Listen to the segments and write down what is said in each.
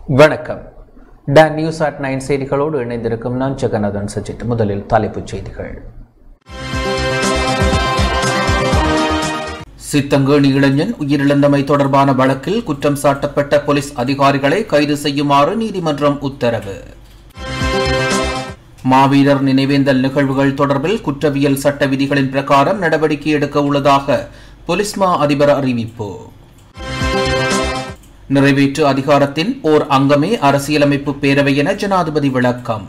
வணக்கம் Don news at nine செய்திகளோடு இணைந்திருக்கும் நான் ஜெகநாதன் சஜித் முதலில் தலைப்புச் செய்திகள் சித்தங்கேணி இளைஞன் உயிரிழந்தமை தொடர்பான வழக்கில் குற்றம் சாட்டப்பட்ட போலீஸ் அதிகாரிகளை கைது செய்யுமாறு நீதிமன்றம் உத்தரவு மாவீரர் நினைவேந்தல் நிகழ்வுகள் தொடர்பில் குற்றவியல் சட்ட விதிகளின் பிரகாரம் நடவடிக்கை எடுக்க உள்ளதாக போலீஸ் மா அதிபர் அறிவிப்பு நிறைவேற்று அதிகாரத்தின் ஓர் அங்கமே அரசியலமைப்பு பேரவை என ஜனாதிபதி விளக்கம்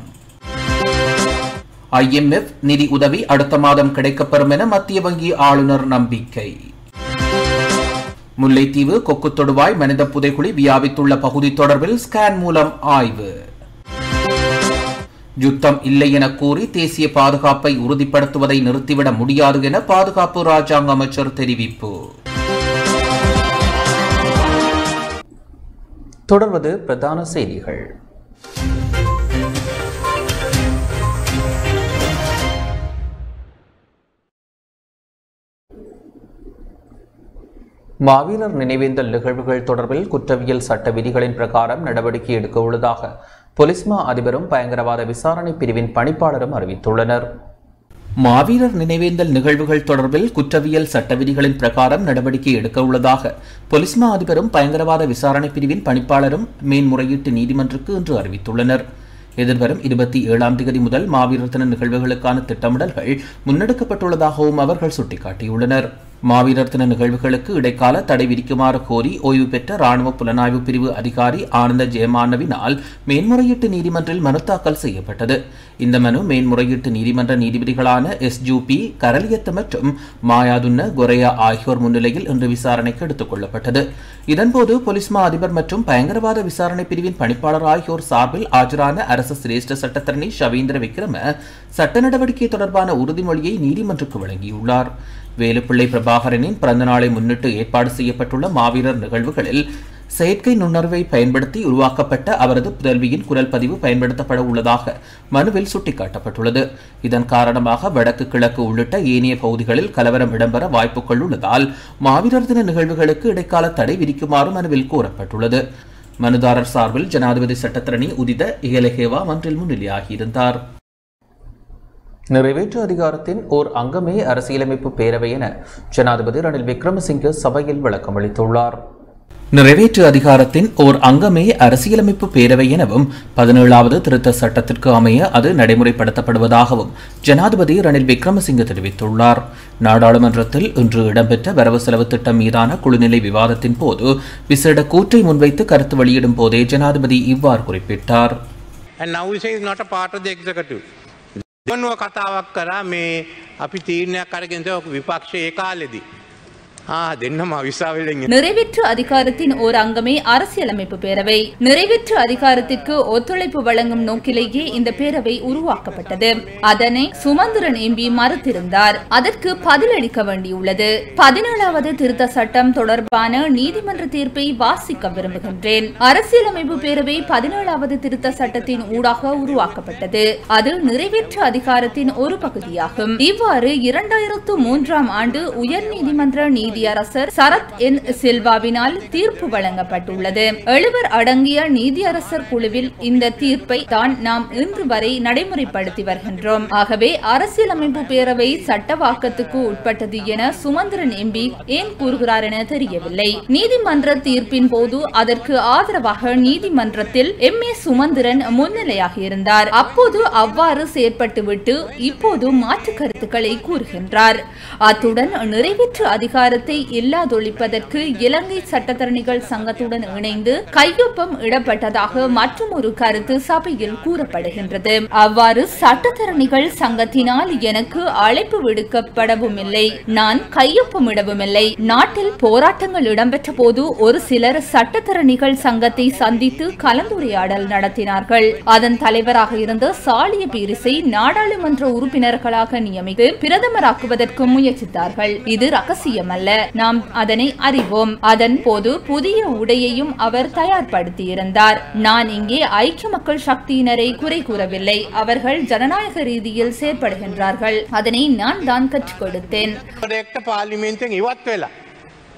ஐஎம்எஃப் நிதி உதவி அடுத்த மாதம் கிடைக்கப்பெறும் என மத்திய வங்கி ஆளுநர் நம்பிக்கை முல்லைத்தீவு கொக்கு தொடுவாய் மனித புதைக்குழி வியாபித்துள்ள பகுதி தொடர்பில் ஸ்கேன் மூலம் ஆய்வு யுத்தம் இல்லை என கூறி தேசிய பாதுகாப்பை உறுதிப்படுத்துவதை நிறுத்திவிட முடியாது என பாதுகாப்பு ராஜாங்க அமைச்சர் தெரிவிப்பு தொடர்வது பிரதான செய்திகள் மாவீரர் நினைவேந்தல் நிகழ்வுகள் தொடர்பில் குற்றவியல் சட்ட விதிகளின் பிரகாரம் நடவடிக்கை எடுக்க உள்ளதாக பொலிஸ்மா அதிபரும் பயங்கரவாத விசாரணை பிரிவின் பணிப்பாளரும் அறிவித்துள்ளனர் மாவீரர் நினைவேந்தல் நிகழ்வுகள் தொடர்பில் குற்றவியல் சட்ட விதிகளின் பிரகாரம் நடவடிக்கை எடுக்க உள்ளதாக பொலிஸ்மா அதிபரும் பயங்கரவாத விசாரணை பிரிவின் பணிப்பாளரும் மேன்முறையீட்டு நீதிமன்றுக்கு இன்று அறிவித்துள்ளனர் எதிர்வரும் இருபத்தி ஏழாம் தேதி முதல் மாவீரர் தின நிகழ்வுகளுக்கான திட்டமிடல்கள் முன்னெடுக்கப்பட்டுள்ளதாகவும் அவர்கள் சுட்டிக்காட்டியுள்ளனர் மாவீரர் தின நிகழ்வுகளுக்கு இடைக்கால தடை விதிக்குமாறு கோரி ஓய்வு பெற்ற ராணுவ புலனாய்வு பிரிவு அதிகாரி ஆனந்த ஜெயமானவினால் மேன்முறையீட்டு நீதிமன்றில் மனு தாக்கல் செய்யப்பட்டது இந்த மனு மேன்முறையீட்டு நீதிமன்ற நீதிபதிகளான எஸ் ஜூபி கரலியத்த மற்றும் மாயாதுன்ன கொரையா ஆகியோர் முன்னிலையில் இன்று விசாரணைக்கு எடுத்துக் கொள்ளப்பட்டது இதன்போது பொலிஸ்மா அதிபர் மற்றும் பயங்கரவாத விசாரணை பிரிவின் பணிப்பாளர் ஆகியோர் சார்பில் ஆஜரான அரசு சிரேஷ்ட சட்டத்தரணி ஷவீந்திர விக்ரம சட்ட நடவடிக்கை தொடர்பான உறுதிமொழியை நீதிமன்றுக்கு வழங்கியுள்ளார் வேலுப்பிள்ளை பிரபாகரனின் பிறந்த நாளை முன்னிட்டு ஏற்பாடு செய்யப்பட்டுள்ள மாவீரர் நிகழ்வுகளில் செயற்கை நுண்ணறிவை பயன்படுத்தி உருவாக்கப்பட்ட அவரது புதல்வியின் குரல் பதிவு பயன்படுத்தப்பட உள்ளதாக மனுவில் சுட்டிக்காட்டப்பட்டுள்ளது இதன் காரணமாக வடக்கு கிழக்கு உள்ளிட்ட ஏனைய பகுதிகளில் கலவரம் இடம்பெற வாய்ப்புகள் உள்ளதால் மாவீரர் தின நிகழ்வுகளுக்கு இடைக்கால தடை விதிக்குமாறு மனுவில் கூறப்பட்டுள்ளது மனுதாரர் சார்பில் ஜனாதிபதி சட்டத்தரணி உதித இகலகேவா மன்றில் முன்னிலையாகியிருந்தார் நிறைவேற்று அதிகாரத்தின் ஓர் அங்கமே அரசியலமைப்பு பேரவை என ஜனாதிபதி ரணில் விக்ரமசிங்கே சபையில் விளக்கமளித்துள்ளார் நிறைவேற்று அதிகாரத்தின் ஓர் அங்கமே அரசியலமைப்பு பேரவை எனவும் பதினேழாவது திருத்த சட்டத்திற்கு அமைய அது நடைமுறைப்படுத்தப்படுவதாகவும் ஜனாதிபதி ரணில் விக்ரமசிங்கே தெரிவித்துள்ளார் நாடாளுமன்றத்தில் இன்று இடம்பெற்ற வரவு செலவு திட்டம் மீதான குழுநிலை விவாதத்தின் போது விசேட கூற்றை முன்வைத்து கருத்து வெளியிடும் போதே ஜனாதிபதி இவ்வாறு குறிப்பிட்டார் And now we say it's not a part of the executive. දෙවනුව කතාවක් කරා මේ අපි තීරණයක් අරගෙනද විපක්ෂ ඒ කාලෙදී. ආ දෙන්නම විසාවෙලෙන් நிறைவேற்று அதிகாரத்தின் ஓர் அங்கமே அரசியலமைப்பு பேரவை நிறைவேற்று அதிகாரத்திற்கு ஒத்துழைப்பு வழங்கும் நோக்கிலேயே இந்த பேரவை உருவாக்கப்பட்டது அதனை சுமந்திரன் எம்பி மறுத்திருந்தார் அதற்கு பதிலளிக்க வேண்டியுள்ளது பதினேழாவது திருத்த சட்டம் தொடர்பான நீதிமன்ற தீர்ப்பை வாசிக்க விரும்புகின்றேன் அரசியலமைப்பு பேரவை பதினேழாவது திருத்த சட்டத்தின் ஊடாக உருவாக்கப்பட்டது அது நிறைவேற்று அதிகாரத்தின் ஒரு பகுதியாகும் இவ்வாறு இரண்டாயிரத்து மூன்றாம் ஆண்டு உயர்நீதிமன்ற நீதியரசர் சரத் என் சில்வாவினால் தீர்ப்பு வழங்கப்பட்டுள்ளது எழுவர் அடங்கிய நீதியரசர் குழுவில் இந்த தீர்ப்பை தான் நாம் இன்று வரை நடைமுறைப்படுத்தி வருகின்றோம் ஆகவே அரசியலமைப்பு பேரவை சட்டவாக்கத்துக்கு உட்பட்டது என சுமந்திரன் எம்பி ஏன் கூறுகிறார் என தெரியவில்லை நீதிமன்ற தீர்ப்பின் போது அதற்கு ஆதரவாக நீதிமன்றத்தில் எம் ஏ சுமந்திரன் முன்னிலையாக இருந்தார் அப்போது அவ்வாறு செயற்பட்டுவிட்டு இப்போது மாற்று கருத்துக்களை கூறுகின்றார் அத்துடன் நிறைவேற்று அதிகாரத்தை இல்லாதொழிப்பதற்கு இலங்கை சட்டத்தரணிகள் சங்கத்துடன் இணைந்து கையொப்பம் இடப்பட்டதாக மற்றும் ஒரு கருத்து சபையில் கூறப்படுகின்றது அவ்வாறு சட்டத்தரணிகள் சங்கத்தினால் எனக்கு அழைப்பு விடுக்கப்படவும் இல்லை நான் கையொப்பமிடவும் இல்லை நாட்டில் போராட்டங்கள் இடம்பெற்ற போது ஒரு சிலர் சட்டத்தரணிகள் சங்கத்தை சந்தித்து கலந்துரையாடல் நடத்தினார்கள் அதன் தலைவராக இருந்த சாலிய பீரிசை நாடாளுமன்ற உறுப்பினர்களாக நியமித்து பிரதமராக்குவதற்கு முயற்சித்தார்கள் இது ரகசியமல்ல நாம் அதனை அறிவோம் அதன் போது புதிய உடையையும் அவர் தயார்படுத்தியிருந்தார் நான் இங்கே ஐக்கிய மக்கள் சக்தியினரை குறை கூறவில்லை அவர்கள் ஜனநாயக ரீதியில் செயற்படுகின்றார்கள் அதனை நான் தான் கற்றுக் கொடுத்தேன் ෙක්ට පාලිමෙන්තෙන් ඉවත් වෙලා.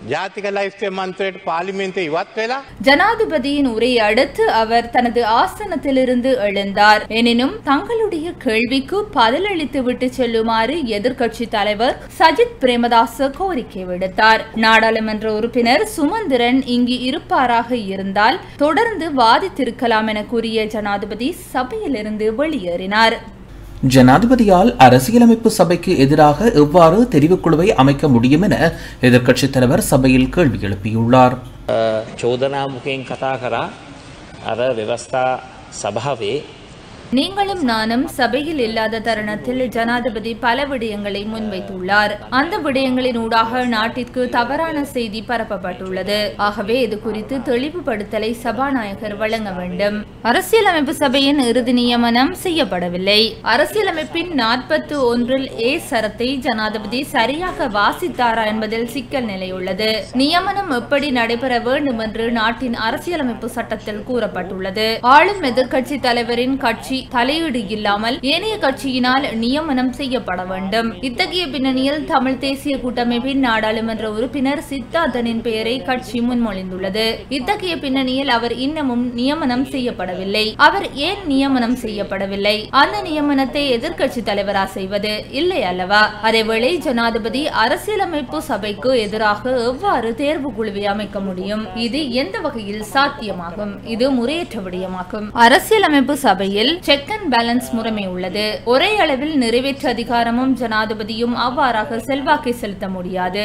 ජාතික ලයිස්තය මන්ත්‍රයට පාලිමෙන්ත ඉවත් වෙලා ஜனாதிபதியின் உரையை அடுத்து அவர் தனது ஆசனத்திலிருந்து எழுந்தார் எனினும் தங்களுடைய கேள்விக்கு பதிலளித்து விட்டு செல்லுமாறு எதிர்க்கட்சி தலைவர் சஜித் பிரேமதாச கோரிக்கை விடுத்தார் நாடாளுமன்ற உறுப்பினர் சுமந்திரன் இங்கு இருப்பாராக இருந்தால் தொடர்ந்து வாதித்திருக்கலாம் என கூறிய ஜனாதிபதி சபையிலிருந்து வெளியேறினார் ஜனாதிபதியால் அரசியலமைப்பு சபைக்கு எதிராக எவ்வாறு தெரிவுக்குழுவை அமைக்க முடியும் என எதிர்க்கட்சித் தலைவர் சபையில் கேள்வி எழுப்பியுள்ளார் චෝදනාමුකයෙන් කතා කරා අර ව්‍යවස්ථා සභාවේ நீங்களும் நானும் சபையில் இல்லாத தருணத்தில் ஜனாதிபதி பல விடயங்களை முன்வைத்துள்ளார் அந்த விடயங்களின் ஊடாக நாட்டிற்கு தவறான செய்தி பரப்பப்பட்டுள்ளது ஆகவே இது குறித்து தெளிவுபடுத்தலை சபாநாயகர் வழங்க வேண்டும் அரசியலமைப்பு சபையின் இறுதி நியமனம் செய்யப்படவில்லை அரசியலமைப்பின் நாற்பத்து ஒன்றில் ஏ சரத்தை ஜனாதிபதி சரியாக வாசித்தாரா என்பதில் சிக்கல் நிலையுள்ளது நியமனம் எப்படி நடைபெற வேண்டும் என்று நாட்டின் அரசியலமைப்பு சட்டத்தில் கூறப்பட்டுள்ளது ஆளும் எதிர்க்கட்சி தலைவரின் கட்சி தலையீடு இல்லாமல் ஏனைய கட்சியினால் நியமனம் செய்யப்பட வேண்டும் இத்தகைய பின்னணியில் தமிழ் தேசிய கூட்டமைப்பின் நாடாளுமன்ற உறுப்பினர் சித்தார்த்தனின் பெயரை கட்சி முன்மொழிந்துள்ளது இத்தகைய பின்னணியில் அவர் இன்னமும் நியமனம் செய்யப்படவில்லை அவர் ஏன் நியமனம் செய்யப்படவில்லை அந்த நியமனத்தை எதிர்க்கட்சி தலைவரா செய்வது இல்லை அல்லவா அதேவேளை ஜனாதிபதி அரசியலமைப்பு சபைக்கு எதிராக எவ்வாறு தேர்வு குழுவை அமைக்க முடியும் இது எந்த வகையில் சாத்தியமாகும் இது முறையற்ற விடயமாகும் அரசியலமைப்பு சபையில் செக் அண்ட் பேலன்ஸ் முறைமை உள்ளது ஒரே அளவில் நிறைவேற்று அதிகாரமும் ஜனாதிபதியும் அவ்வாறாக செல்வாக்கை செலுத்த முடியாது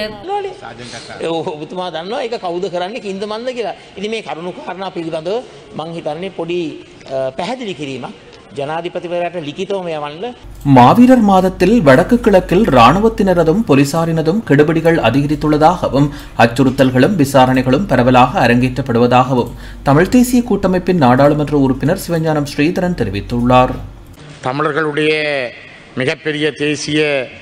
ඒ ඔබතුමා දන්නවා එක කවුද කරන්නේ කින්ද මන්ද කියලා. ඉතින් මේ කරුණු කාරණා පිළිබඳව මං හිතන්නේ පොඩි අ, පැහැදිලි කිරීමක් ජනාධිපතිවරයාට ලිඛිතවම යවන්න மாவீரர் மாதத்தில் வடக்கு கிழக்கில் இராணுவத்தினரதும் போலீசாரினதும் கெடுபிடிகள் அதிகரித்துள்ளதாகவும் அச்சுறுத்தல்களும் விசாரணைகளும் பரவலாக அரங்கேற்றப்படுவதாகவும் தமிழ் தேசிய கூட்டமைப்பின் நாடாளுமன்ற உறுப்பினர் சிவஞானம் ஸ்ரீதரன் தெரிவித்துள்ளார் தமிழர்களுடைய மிகப்பெரிய தேசிய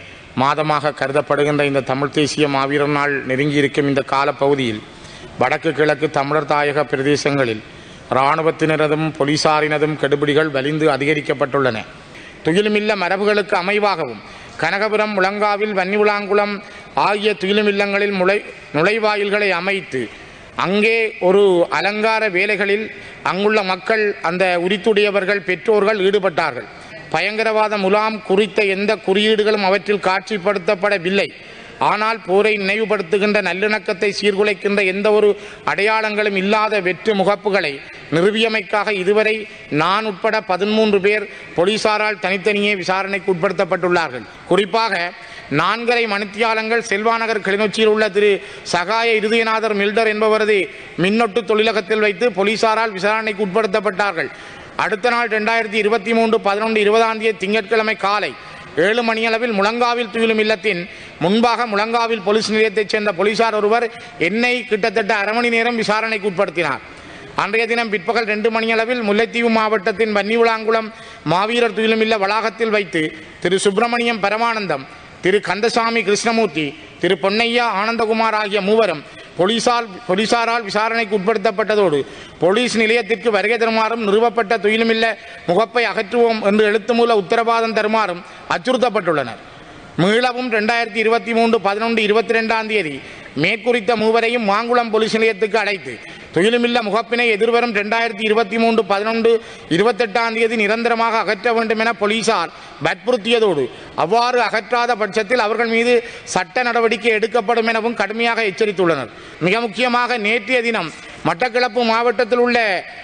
மாதமாக கருதப்படுகின்ற இந்த தமிழ் தேசிய மாவீரர் நாள் நெருங்கி இருக்கும் இந்த காலப்பகுதியில் வடக்கு கிழக்கு தமிழர் தாயக பிரதேசங்களில் இராணுவத்தினரதும் போலீசாரினதும் கெடுபிடிகள் வலிந்து அதிகரிக்கப்பட்டுள்ளன துயிலுமில்ல மரபுகளுக்கு அமைவாகவும் கனகபுரம் முழங்காவில் வன்னிவுலாங்குளம் ஆகிய துயிலுமில்லங்களில் முளை நுழைவாயில்களை அமைத்து அங்கே ஒரு அலங்கார வேலைகளில் அங்குள்ள மக்கள் அந்த உரித்துடையவர்கள் பெற்றோர்கள் ஈடுபட்டார்கள் பயங்கரவாத முலாம் குறித்த எந்த குறியீடுகளும் அவற்றில் காட்சிப்படுத்தப்படவில்லை ஆனால் போரை நினைவுபடுத்துகின்ற நல்லிணக்கத்தை சீர்குலைக்கின்ற எந்த ஒரு அடையாளங்களும் இல்லாத வெற்று முகப்புகளை நிறுவியமைக்காக இதுவரை நான் உட்பட பதிமூன்று பேர் போலீசாரால் தனித்தனியே விசாரணைக்கு உட்படுத்தப்பட்டுள்ளார்கள் குறிப்பாக நான்கரை மணித்தியாலங்கள் செல்வாநகர் கிளிநொச்சியில் உள்ள திரு சகாய இருதயநாதர் மில்டர் என்பவரது மின்னொட்டு தொழிலகத்தில் வைத்து போலீசாரால் விசாரணைக்கு உட்படுத்தப்பட்டார்கள் அடுத்த நாள் ரெண்டாயிரத்தி இருபத்தி மூன்று பதினொன்று இருபதாம் தேதி திங்கட்கிழமை காலை ஏழு மணியளவில் முழங்காவில் துயிலும் இல்லத்தின் முன்பாக முழங்காவில் போலீஸ் நிலையத்தைச் சேர்ந்த போலீசார் ஒருவர் என்னை கிட்டத்தட்ட அரை மணி நேரம் விசாரணைக்கு உட்படுத்தினார் அன்றைய தினம் பிற்பகல் ரெண்டு மணியளவில் முல்லைத்தீவு மாவட்டத்தின் வன்னிவிளாங்குளம் மாவீரர் துயிலுமில்ல வளாகத்தில் வைத்து திரு சுப்பிரமணியம் பரமானந்தம் திரு கந்தசாமி கிருஷ்ணமூர்த்தி திரு பொன்னையா ஆனந்தகுமார் ஆகிய மூவரும் போலீசார் போலீசாரால் விசாரணைக்கு உட்படுத்தப்பட்டதோடு போலீஸ் நிலையத்திற்கு வருகை தருமாறும் நிறுவப்பட்ட துயிலுமில்ல முகப்பை அகற்றுவோம் என்று எழுத்துமூல உத்தரவாதம் தருமாறும் அச்சுறுத்தப்பட்டுள்ளனர் மீளவும் ரெண்டாயிரத்தி இருபத்தி மூன்று பதினொன்று இருபத்தி ரெண்டாம் தேதி மேற்குறித்த மூவரையும் மாங்குளம் போலீஸ் நிலையத்துக்கு அழைத்து துயிலுமில்ல முகப்பினை எதிர்வரும் ரெண்டாயிரத்தி இருபத்தி மூன்று பதினொன்று இருபத்தெட்டாம் தேதி நிரந்தரமாக அகற்ற வேண்டும் என போலீசார் வற்புறுத்தியதோடு அவ்வாறு அகற்றாத பட்சத்தில் அவர்கள் மீது சட்ட நடவடிக்கை எடுக்கப்படும் எனவும் கடுமையாக எச்சரித்துள்ளனர் மிக முக்கியமாக நேற்றைய தினம் மட்டக்களப்பு மாவட்டத்தில் உள்ள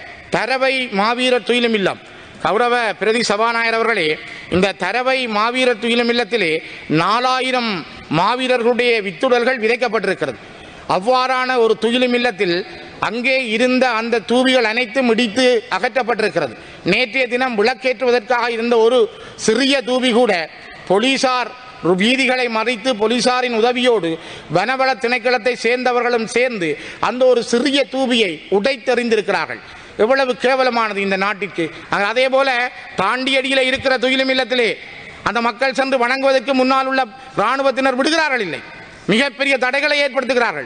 தரவை மாவீரர் துயிலும் இல்லம் கௌரவ பிரதி சபாநாயகர் அவர்களே இந்த தரவை மாவீரர் துயிலும் இல்லத்திலே நாலாயிரம் மாவீரர்களுடைய வித்துடல்கள் விதைக்கப்பட்டிருக்கிறது அவ்வாறான ஒரு துயிலும் இல்லத்தில் அங்கே இருந்த அந்த தூவிகள் அனைத்தும் இடித்து அகற்றப்பட்டிருக்கிறது நேற்றைய தினம் விளக்கேற்றுவதற்காக இருந்த ஒரு சிறிய தூவி கூட போலீசார் வீதிகளை மறைத்து போலீசாரின் உதவியோடு வனவள திணைக்களத்தை சேர்ந்தவர்களும் சேர்ந்து அந்த ஒரு சிறிய தூபியை உடைத்தெறிந்திருக்கிறார்கள் எவ்வளவு கேவலமானது இந்த நாட்டிற்கு அதே போல தாண்டியடியில் இருக்கிற துயிலும் இல்லத்திலே அந்த மக்கள் சென்று வணங்குவதற்கு முன்னால் உள்ள இராணுவத்தினர் விடுகிறார்கள் இல்லை மிகப்பெரிய தடைகளை ஏற்படுத்துகிறார்கள்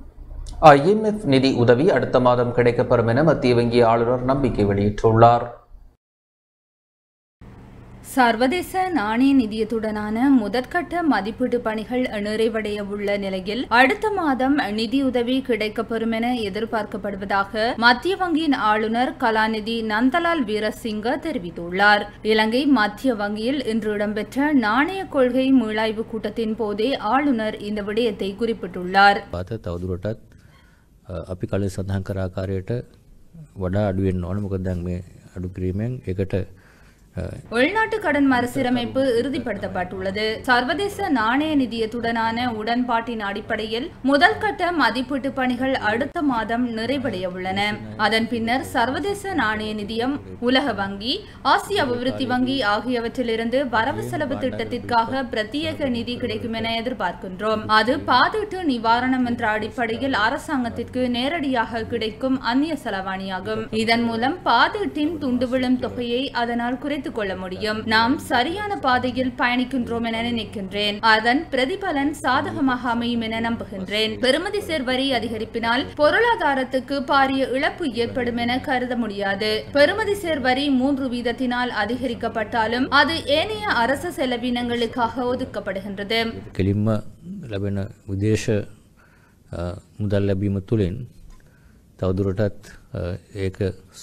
ஐஎம்எஃப் நிதி உதவி அடுத்த மாதம் கிடைக்கப்பெறும் என மத்திய வங்கி ஆளுநர் நம்பிக்கை வெளியிட்டுள்ளார் சர்வதேச நாணய நிதியத்துடனான முதற்கட்ட மதிப்பீட்டு பணிகள் நிறைவடைய உள்ள நிலையில் அடுத்த மாதம் நிதியுதவி கிடைக்கப்பெறும் என எதிர்பார்க்கப்படுவதாக மத்திய வங்கியின் ஆளுநர் கலாநிதி நந்தலால் வீரசிங்க தெரிவித்துள்ளார் இலங்கை மத்திய வங்கியில் இன்று இடம்பெற்ற நாணய கொள்கை மீளாய்வு கூட்டத்தின் போதே ஆளுநர் இந்த விடயத்தை குறிப்பிட்டுள்ளார் පාත තවදුරටත් අ, අපි කල සඳහන් කර ආකාරයට වඩා අඩුවෙන් ඕන මොකද දැන් මේ අඩු කිරීමෙන් එකට අ, உள்நாட்டு கடன் மறுசீரமைப்பு இறுதிப்படுத்தப்பட்டுள்ளது சர்வதேச நாணய நிதியத்துடனான உடன்பாட்டின் அடிப்படையில் முதல் கட்ட மதிப்பீட்டு பணிகள் அடுத்த மாதம் நிறைவடைய உள்ளன அதன் பின்னர் சர்வதேச நாணய நிதியம் உலக வங்கி ஆசிய அபிவிருத்தி வங்கி ஆகியவற்றிலிருந்து வரவு செலவு திட்டத்திற்காக பிரத்யேக நிதி கிடைக்கும் என எதிர்பார்க்கின்றோம் அது பாதீட்டு நிவாரணம் என்ற அடிப்படையில் அரசாங்கத்திற்கு நேரடியாக கிடைக்கும் அந்நிய செலவாணியாகும் இதன் மூலம் பாதீட்டின் துண்டு விழும் தொகையை அதனால் குறைத்துக் கொள்ள முடியும் நாம் சரியான பாதையில் பயணிக்கின்றோம் என நினைக்கின்றேன் அதன் பிரதிபலன் சாதகமாக அமையும் என நம்புகின்றேன் பெறுமதி சேர் வரி அதிகரிப்பினால் பொருளாதாரத்துக்கு பாரிய இழப்பு ஏற்படும் என கருத முடியாது பெறுமதி சேர் வரி மூன்று வீதத்தினால் அதிகரிக்கப்பட்டாலும் அது ஏனைய அரசு செலவினங்களுக்காக ஒதுக்கப்படுகின்றது කෙලින්ම ලැබෙන විදේශ අ, මුදල් ලැබීම තුළින් තවදුරටත් අ, ඒක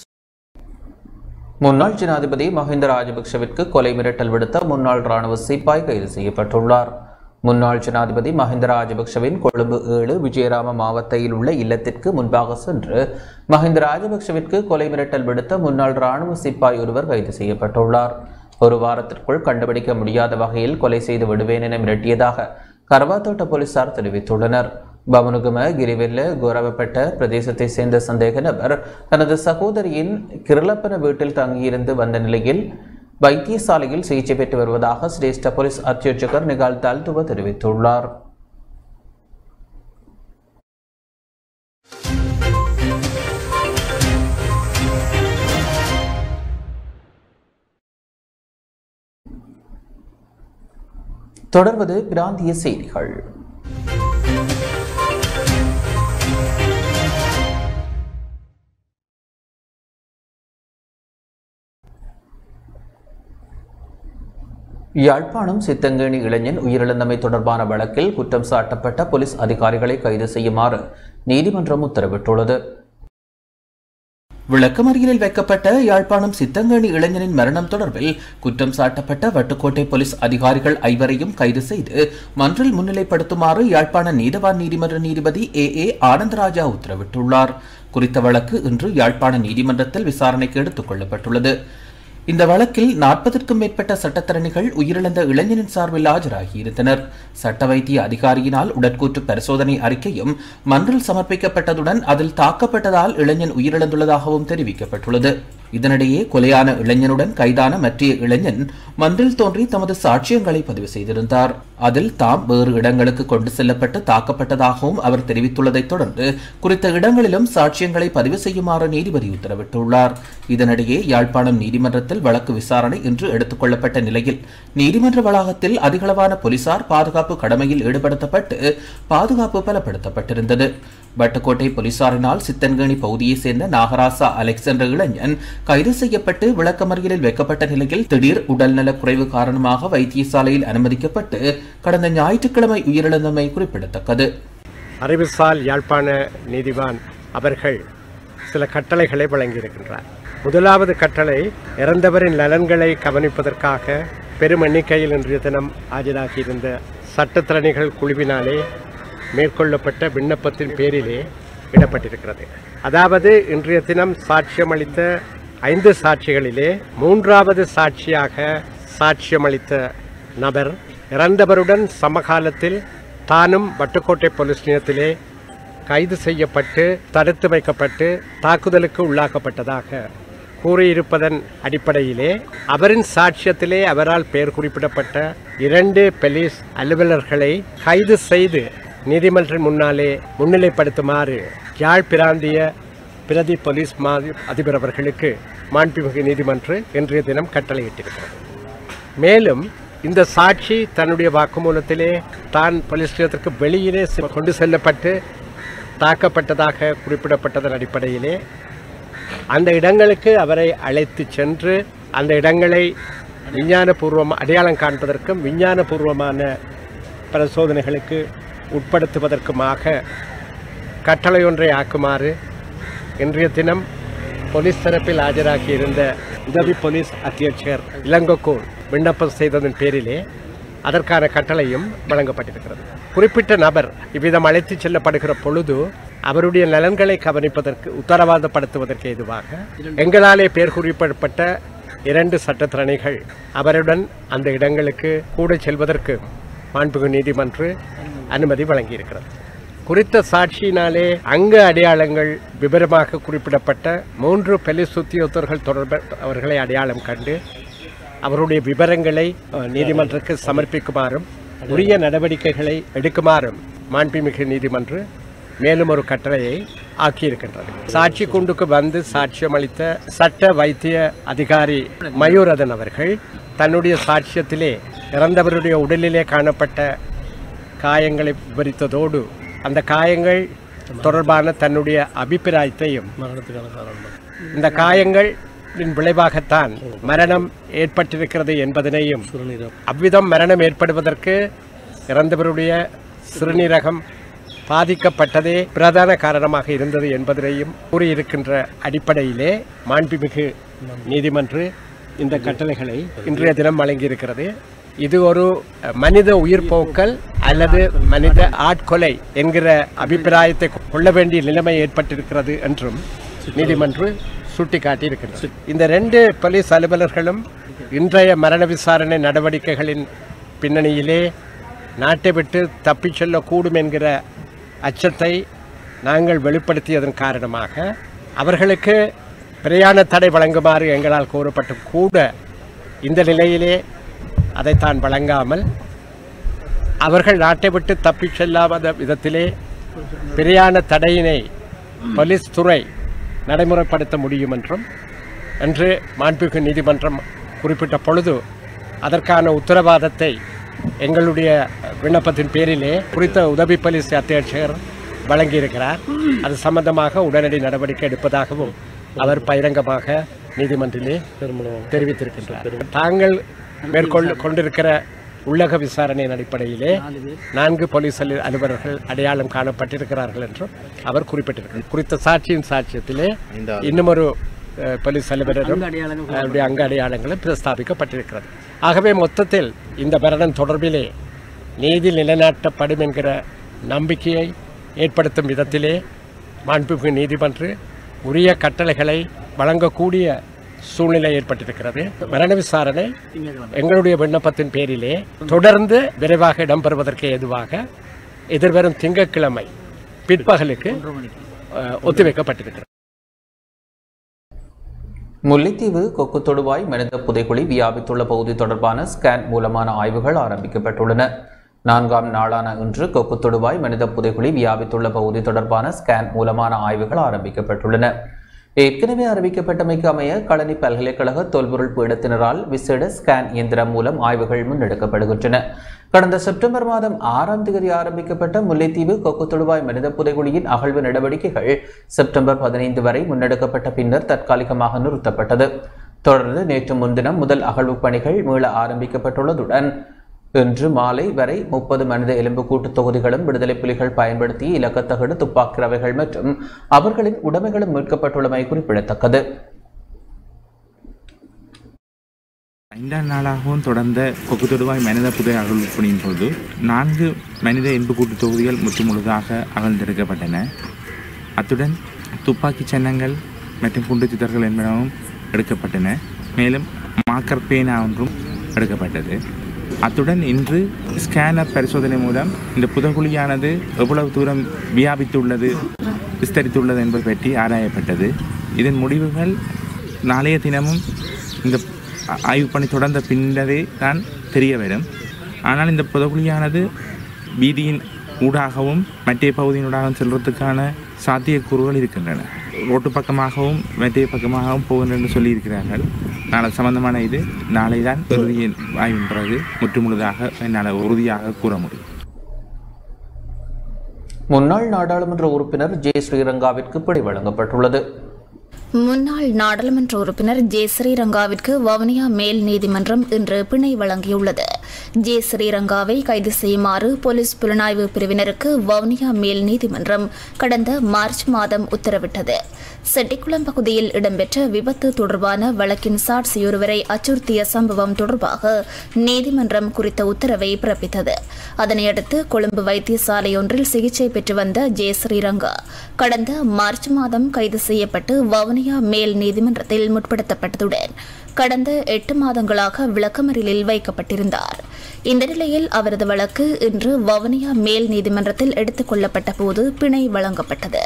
முன்னாள் ஜனாதிபதி மஹிந்த ராஜபக்ஷவிற்கு கொலை மிரட்டல் விடுத்த முன்னாள் ராணுவ சிப்பாய் கைது செய்யப்பட்டுள்ளார் முன்னாள் ஜனாதிபதி மஹிந்த ராஜபக்ஷவின் கொழும்பு ஏழு விஜயராம மாவட்டத்தில் உள்ள இல்லத்திற்கு முன்பாக சென்று மஹிந்த ராஜபக்ஷவிற்கு கொலை மிரட்டல் விடுத்த முன்னாள் ராணுவ சிப்பாய் ஒருவர் கைது செய்யப்பட்டுள்ளார் ஒரு வாரத்திற்குள் கண்டுபிடிக்க முடியாத வகையில் கொலை செய்து விடுவேன் என மிரட்டியதாக கரவாத்தோட்ட போலீசார் தெரிவித்துள்ளனர் பவனுகம கிரிவெல்ல கோரவப்பட்ட பிரதேசத்தை சேர்ந்த சந்தேக நபர் தனது சகோதரியின் கிருளப்பன வீட்டில் தங்கியிருந்து வந்த நிலையில் வைத்தியசாலையில் சிகிச்சை பெற்று வருவதாக சிரேஷ்ட போலீஸ் அத்தியட்சகர் நிகால் தால்துவ தெரிவித்துள்ளார் தொடர்வது பிராந்திய செய்திகள் யாழ்ப்பாணம் சித்தங்கேணி இளைஞன் உயிரிழந்தமை தொடர்பான வழக்கில் குற்றம் சாட்டப்பட்ட போலீஸ் அதிகாரிகளை கைது செய்யுமாறு நீதிமன்றம் உத்தரவிட்டுள்ளது விளக்கமறியலில் வைக்கப்பட்ட யாழ்ப்பாணம் சித்தங்கேணி இளைஞனின் மரணம் தொடர்பில் குற்றம் சாட்டப்பட்ட வட்டுக்கோட்டை போலீஸ் அதிகாரிகள் ஐவரையும் கைது செய்து மன்றில் முன்னிலைப்படுத்துமாறு யாழ்ப்பாண நீதவான் நீதிமன்ற நீதிபதி ஏ ஏ ஆனந்தராஜா உத்தரவிட்டுள்ளார் குறித்த வழக்கு இன்று யாழ்ப்பாண நீதிமன்றத்தில் விசாரணைக்கு எடுத்துக் கொள்ளப்பட்டுள்ளது இந்த வழக்கில் நாற்பதற்கும் மேற்பட்ட சட்டத்தரணிகள் உயிரிழந்த இளைஞனின் சார்பில் ஆஜராகியிருந்தனர் சட்ட வைத்திய அதிகாரியினால் உடற்கூற்று பரிசோதனை அறிக்கையும் மன்றில் சமர்ப்பிக்கப்பட்டதுடன் அதில் தாக்கப்பட்டதால் இளைஞன் உயிரிழந்துள்ளதாகவும் தெரிவிக்கப்பட்டுள்ளது இதனிடையே கொலையான இளைஞனுடன் கைதான மற்றைய இளைஞன் மன்றில் தோன்றி தமது சாட்சியங்களை பதிவு செய்திருந்தார் அதில் தாம் வேறு இடங்களுக்கு கொண்டு செல்லப்பட்டு தாக்கப்பட்டதாகவும் அவர் தெரிவித்துள்ளதைத் தொடர்ந்து குறித்த இடங்களிலும் சாட்சியங்களை பதிவு செய்யுமாறு நீதிபதி உத்தரவிட்டுள்ளார் இதனிடையே யாழ்ப்பாணம் நீதிமன்றத்தில் வழக்கு விசாரணை இன்று எடுத்துக் கொள்ளப்பட்ட நிலையில் நீதிமன்ற வளாகத்தில் அதிகளவான போலீசார் பாதுகாப்பு கடமையில் ஈடுபடுத்தப்பட்டு பாதுகாப்பு பலப்படுத்தப்பட்டிருந்தது வட்டுக்கோட்டை போலீசாரினால் சித்தன்கேணி பகுதியைச் சேர்ந்த நாகராசா அலெக்ஸ் என்ற இளைஞன் கைது செய்யப்பட்டு விளக்கமறியலில் வைக்கப்பட்ட நிலையில் திடீர் உடல்நலக் குறைவு காரணமாக வைத்தியசாலையில் அனுமதிக்கப்பட்டு கடந்த ஞாயிற்றுக்கிழமை உயிரிழந்தமை குறிப்பிடத்தக்கது அறிவுசால் யாழ்ப்பாண நீதிவான் அவர்கள் சில கட்டளைகளை வழங்கியிருக்கின்றார் முதலாவது கட்டளை இறந்தவரின் நலன்களை கவனிப்பதற்காக பெரும் எண்ணிக்கையில் இன்றைய தினம் ஆஜராகியிருந்த சட்டத்திறனிகள் குழுவினாலே மேற்கொள்ளப்பட்ட விண்ணப்பத்தின் பேரிலே இடப்பட்டிருக்கிறது அதாவது இன்றைய தினம் சாட்சியமளித்த ஐந்து சாட்சிகளிலே மூன்றாவது சாட்சியாக சாட்சியமளித்த நபர் இறந்தவருடன் சமகாலத்தில் தானும் வட்டுக்கோட்டை போலீஸ் நிலையத்திலே கைது செய்யப்பட்டு தடுத்து வைக்கப்பட்டு தாக்குதலுக்கு உள்ளாக்கப்பட்டதாக கூறியிருப்பதன் அடிப்படையிலே அவரின் சாட்சியத்திலே அவரால் பெயர் குறிப்பிடப்பட்ட இரண்டு போலீஸ் அலுவலர்களை கைது செய்து நீதிமன்றின் முன்னாலே முன்னிலைப்படுத்துமாறு யாழ் பிராந்திய பிரதி போலீஸ் மா அதிபர் அவர்களுக்கு மாண்புமிகு நீதிமன்றம் இன்றைய தினம் கட்டளையிட்டிருக்கிறது மேலும் இந்த சாட்சி தன்னுடைய வாக்குமூலத்திலே தான் போலீஸ் நிலையத்திற்கு வெளியிலே செ- கொண்டு செல்லப்பட்டு தாக்கப்பட்டதாக குறிப்பிடப்பட்டதன் அடிப்படையிலே அந்த இடங்களுக்கு அவரை அழைத்து சென்று அந்த இடங்களை விஞ்ஞானபூர்வம் அடையாளம் காண்பதற்கும் விஞ்ஞானபூர்வமான பரிசோதனைகளுக்கு உட்படுத்துவதற்குமாக கட்டளை ஒன்றை ஆக்குமாறு இன்றைய தினம் போலீஸ் தரப்பில் ஆஜராகியிருந்த உதவி போலீஸ் அத்தியட்சகர் இளங்கோக்கூர் விண்ணப்பம் செய்ததன் பேரிலே அதற்கான கட்டளையும் வழங்கப்பட்டிருக்கிறது குறிப்பிட்ட நபர் இவ்விதம் அழைத்துச் செல்லப்படுகிற பொழுது அவருடைய நலன்களை கவனிப்பதற்கு உத்தரவாதப்படுத்துவதற்கு ஏதுவாக எங்களாலே பேர் குறிப்பிடப்பட்ட இரண்டு சட்டத்திறனைகள் அவருடன் அந்த இடங்களுக்கு கூட செல்வதற்கு மாண்புமிகு நீதிமன்று அனுமதி வழங்கியிருக்கிறது குறித்த சாட்சியினாலே அங்க அடையாளங்கள் விவரமாக குறிப்பிடப்பட்ட மூன்று பெலிஸ் உத்தியோகத்தர்கள் தொடர்பு அவர்களை அடையாளம் கண்டு அவருடைய விவரங்களை அஹ், நீதிமன்றத்துக்கு சமர்ப்பிக்குமாறும் உரிய நடவடிக்கைகளை எடுக்குமாறும் மாண்புமிகு நீதிமன்று மேலும் ஒரு கட்டளையை ஆக்கியிருக்கின்றது சாட்சி குண்டுக்கு வந்து சாட்சியம் அளித்த சட்ட வைத்திய அதிகாரி மயூரதன் அவர்கள் தன்னுடைய சாட்சியத்திலே இறந்தவருடைய உடலிலே காணப்பட்ட காயங்களை விவரித்ததோடு அந்த காயங்கள் தொடர்பான தன்னுடைய அபிப்பிராயத்தையும் இந்த காயங்கள் விளைவாகத்தான் மரணம் ஏற்பட்டிருக்கிறது என்பதனையும் அவ்விதம் மரணம் ஏற்படுவதற்கு இறந்தவருடைய சிறுநீரகம் பாதிக்கப்பட்டதே பிரதான காரணமாக இருந்தது என்பதனையும் கூறியிருக்கின்ற அடிப்படையிலே மாண்புமிகு நீதிமன்று இந்த கட்டளைகளை இன்றைய தினம் வழங்கியிருக்கிறது இது ஒரு மனித உயிர் போக்கல் அல்லது மனித ஆட்கொலை என்கிற அபிப்பிராயத்தை கொள்ள வேண்டிய நிலைமை ஏற்பட்டிருக்கிறது என்றும் நீதிமன்று சுட்டிக்காட்டியிருக்கின்றது இந்த ரெண்டு போலீஸ் அலுவலர்களும் இன்றைய மரண விசாரணை நடவடிக்கைகளின் பின்னணியிலே நாட்டை விட்டு தப்பிச் செல்லக்கூடும் என்கிற அச்சத்தை நாங்கள் வெளிப்படுத்தியதன் காரணமாக அவர்களுக்கு பிரயாண தடை வழங்குமாறு எங்களால் கூறப்பட்டு கூட இந்த நிலையிலே அதைத்தான் வழங்காமல் அவர்கள் நாட்டை விட்டு தப்பிச் செல்லாத விதத்திலே பிரயாண தடையினை போலீஸ் துறை நடைமுறைப்படுத்த முடியும் என்றும் என்று மாண்புமிகு நீதிமன்றம் குறிப்பிட்ட பொழுது அதற்கான உத்தரவாதத்தை எங்களுடைய விண்ணப்பத்தின் பேரிலே குறித்த உதவி போலீஸ் அத்தியட்சகர் வழங்கியிருக்கிறார் அது சம்பந்தமாக உடனடி நடவடிக்கை எடுப்பதாகவும் அவர் பகிரங்கமாக நீதிமன்றிலே தெரிவித்திருக்கின்றார் தாங்கள் மேற்கொண்டு கொண்டிருக்கிற உள்ளக விசாரணையின் அடிப்படையிலே நான்கு போலீஸ் அலு- அலுவலர்கள் அடையாளம் காணப்பட்டிருக்கிறார்கள் என்றும் அவர் குறிப்பிட்டிருக்கிறார் குறித்த சாட்சியின் சாட்சியத்திலே இன்னும் ஒரு அஹ், போலீஸ் அலுவலரும் அவருடைய அங்க அடையாளங்களும் பிரஸ்தாபிக்கப்பட்டிருக்கிறது ஆகவே மொத்தத்தில் இந்த மரணம் தொடர்பிலே நீதி நிலைநாட்டப்படும் என்கிற நம்பிக்கையை ஏற்படுத்தும் விதத்திலே மாண்புமிகு நீதிமன்று உரிய கட்டளைகளை வழங்கக்கூடிய சூழ்நிலை ஏற்பட்டிருக்கிறது மரண விசாரணை எங்களுடைய விண்ணப்பத்தின் பேரிலே தொடர்ந்து விரைவாக இடம்பெறுவதற்கு ஏதுவாக எதிர்வரும் திங்கட்கிழமை பிற்பகலுக்கு அஹ், ஒத்திவைக்கப்பட்டிருக்கிறது முல்லைத்தீவு கொக்கு தொடுவாய் மனித புதைக்குழி வியாபித்துள்ள பகுதி தொடர்பான ஸ்கேன் மூலமான ஆய்வுகள் ஆரம்பிக்கப்பட்டுள்ளன நான்காம் நாளான இன்று கொக்கு தொடுவாய் மனித புதைக்குழி வியாபித்துள்ள பகுதி தொடர்பான ஸ்கேன் மூலமான ஆய்வுகள் ஆரம்பிக்கப்பட்டுள்ளன ஏற்கனவே அறிவிக்கப்பட்டமைக்கு அமைய களனி பல்கலைக்கழக தொல்பொருள் பீடத்தினரால் விசேட ஸ்கேன் இயந்திரம் மூலம் ஆய்வுகள் முன்னெடுக்கப்படுகின்றன கடந்த செப்டம்பர் மாதம் ஆறாம் தேதி ஆரம்பிக்கப்பட்ட முல்லைத்தீவு கொக்கு தொடுவாய் மனித புதைகுழியின் அகழ்வு நடவடிக்கைகள் செப்டம்பர் பதினைந்து வரை முன்னெடுக்கப்பட்ட பின்னர் தற்காலிகமாக நிறுத்தப்பட்டது தொடர்ந்து நேற்று முன்தினம் முதல் அகழ்வு பணிகள் மீள ஆரம்பிக்கப்பட்டுள்ளதுடன் இன்று மாலை வரை முப்பது மனித எலும்புக்கூட்டு தொகுதிகளும் விடுதலை புலிகள் பயன்படுத்தி இலக்கத்தகடு துப்பாக்கி ரவைகள் மற்றும் அவர்களின் உடைமைகளும் மீட்கப்பட்டுள்ளமை குறிப்பிடத்தக்கது ஐந்தாம் நாளாகவும் தொடர்ந்த கொக்கு தொடுவாய் மனித புதை அகழ்வுப்பணியின் போது நான்கு மனித எண்புக்கூட்டு தொகுதிகள் முற்றுமுழுதாக அகழ்ந்தெடுக்கப்பட்டன அத்துடன் துப்பாக்கிச் சின்னங்கள் மற்றும் குண்டு சித்தர்கள் என்பனவும் எடுக்கப்பட்டன மேலும் மாக்கர் பேனா ஒன்றும் எடுக்கப்பட்டது அத்துடன் இன்று ஸ்கேனர் பரிசோதனை மூலம் இந்த புதகுழியானது எவ்வளவு தூரம் வியாபித்துள்ளது விஸ்தரித்துள்ளது என்பது பற்றி ஆராயப்பட்டது இதன் முடிவுகள் நாளைய தினமும் இந்த ஆ- ஆய்வு பணி தொடர்ந்த பின்னரே தான் தெரிய வரும் ஆனால் இந்த புதகுழியானது வீதியின் ஊடாகவும் மற்ற பகுதியினூடாகவும் செல்வதற்கான சாத்தியக்கூறுகள் இருக்கின்றன ரோட்டு பக்கமாகவும் மற்ற பக்கமாகவும் போகின்றன என்று சொல்லியிருக்கிறார்கள் நாளை சம்பந்தமான இது நாளை தான் இறுதியின் ஆய்வின் பிறகு முற்றுமுழுதாக என்னால் உறுதியாக கூற முடியும் முன்னாள் நாடாளுமன்ற உறுப்பினர் ஜே ஸ்ரீரங்காவிற்கு பிடி வழங்கப்பட்டுள்ளது முன்னாள் நாடாளுமன்ற உறுப்பினர் ஜே ஸ்ரீரங்காவிற்கு வவுனியா மேல் நீதிமன்றம் இன்று பிணை வழங்கியுள்ளது ஜே ஸ்ரீரங்காவை கைது செய்யுமாறு போலீஸ் புலனாய்வு பிரிவினருக்கு வவுனியா மேல் நீதிமன்றம் கடந்த மார்ச் மாதம் உத்தரவிட்டது செட்டிக்குளம் பகுதியில் இடம்பெற்ற விபத்து தொடர்பான வழக்கின் சாட்சியொருவரை அச்சுறுத்திய சம்பவம் தொடர்பாக நீதிமன்றம் குறித்த உத்தரவை பிறப்பித்தது அதனையடுத்து கொழும்பு வைத்தியசாலையொன்றில் சிகிச்சை பெற்று வந்த ஜே ஸ்ரீரங்கா கடந்த மார்ச் மாதம் கைது செய்யப்பட்டு வவுனியா மேல் நீதிமன்றத்தில் முற்படுத்தப்பட்டதுடன் கடந்த எட்டு மாதங்களாக விளக்கமறியலில் வைக்கப்பட்டிருந்தார் இந்த நிலையில் அவரது வழக்கு இன்று வவுனியா மேல் நீதிமன்றத்தில் எடுத்துக் கொள்ளப்பட்ட போது பிணை வழங்கப்பட்டது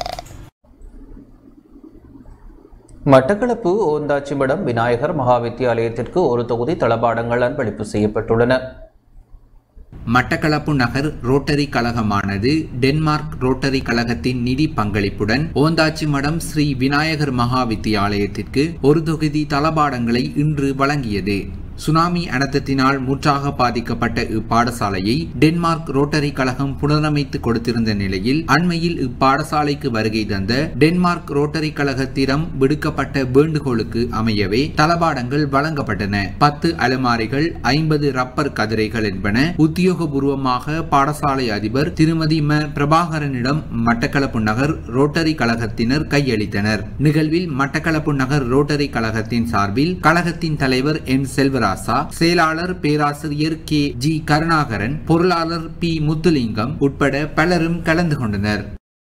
மட்டக்களப்பு ஓந்தாச்சிமடம் விநாயகர் மகா வித்தியாலயத்திற்கு ஒரு தொகுதி தளபாடங்கள் அன்பளிப்பு செய்யப்பட்டுள்ளன மட்டக்களப்பு நகர் ரோட்டரி கழகமானது டென்மார்க் ரோட்டரி கழகத்தின் நிதி பங்களிப்புடன் ஓந்தாச்சி மடம் ஸ்ரீ விநாயகர் மகா வித்தியாலயத்திற்கு ஒரு தொகுதி தளபாடங்களை இன்று வழங்கியது சுனாமி அனர்த்தத்தினால் முற்றாக பாதிக்கப்பட்ட இப்பாடசாலையை டென்மார்க் ரோட்டரி கழகம் புனரமைத்து கொடுத்திருந்த நிலையில் அண்மையில் இப்பாடசாலைக்கு வருகை தந்த டென்மார்க் ரோட்டரி கழகத்திடம் விடுக்கப்பட்ட வேண்டுகோளுக்கு அமையவே தளபாடங்கள் வழங்கப்பட்டன பத்து அலமாரிகள் ஐம்பது ரப்பர் கதிரைகள் என்பன உத்தியோகபூர்வமாக பாடசாலை அதிபர் திருமதி ம பிரபாகரனிடம் மட்டக்களப்பு நகர் ரோட்டரி கழகத்தினர் கையளித்தனர் நிகழ்வில் மட்டக்களப்பு நகர் ரோட்டரி கழகத்தின் சார்பில் கழகத்தின் தலைவர் எம் செல்வராசா செயலாளர் பேராசிரியர் கே ஜி கருணாகரன் பொருளாளர் பி முத்துலிங்கம் உட்பட பலரும் கலந்து கொண்டனர்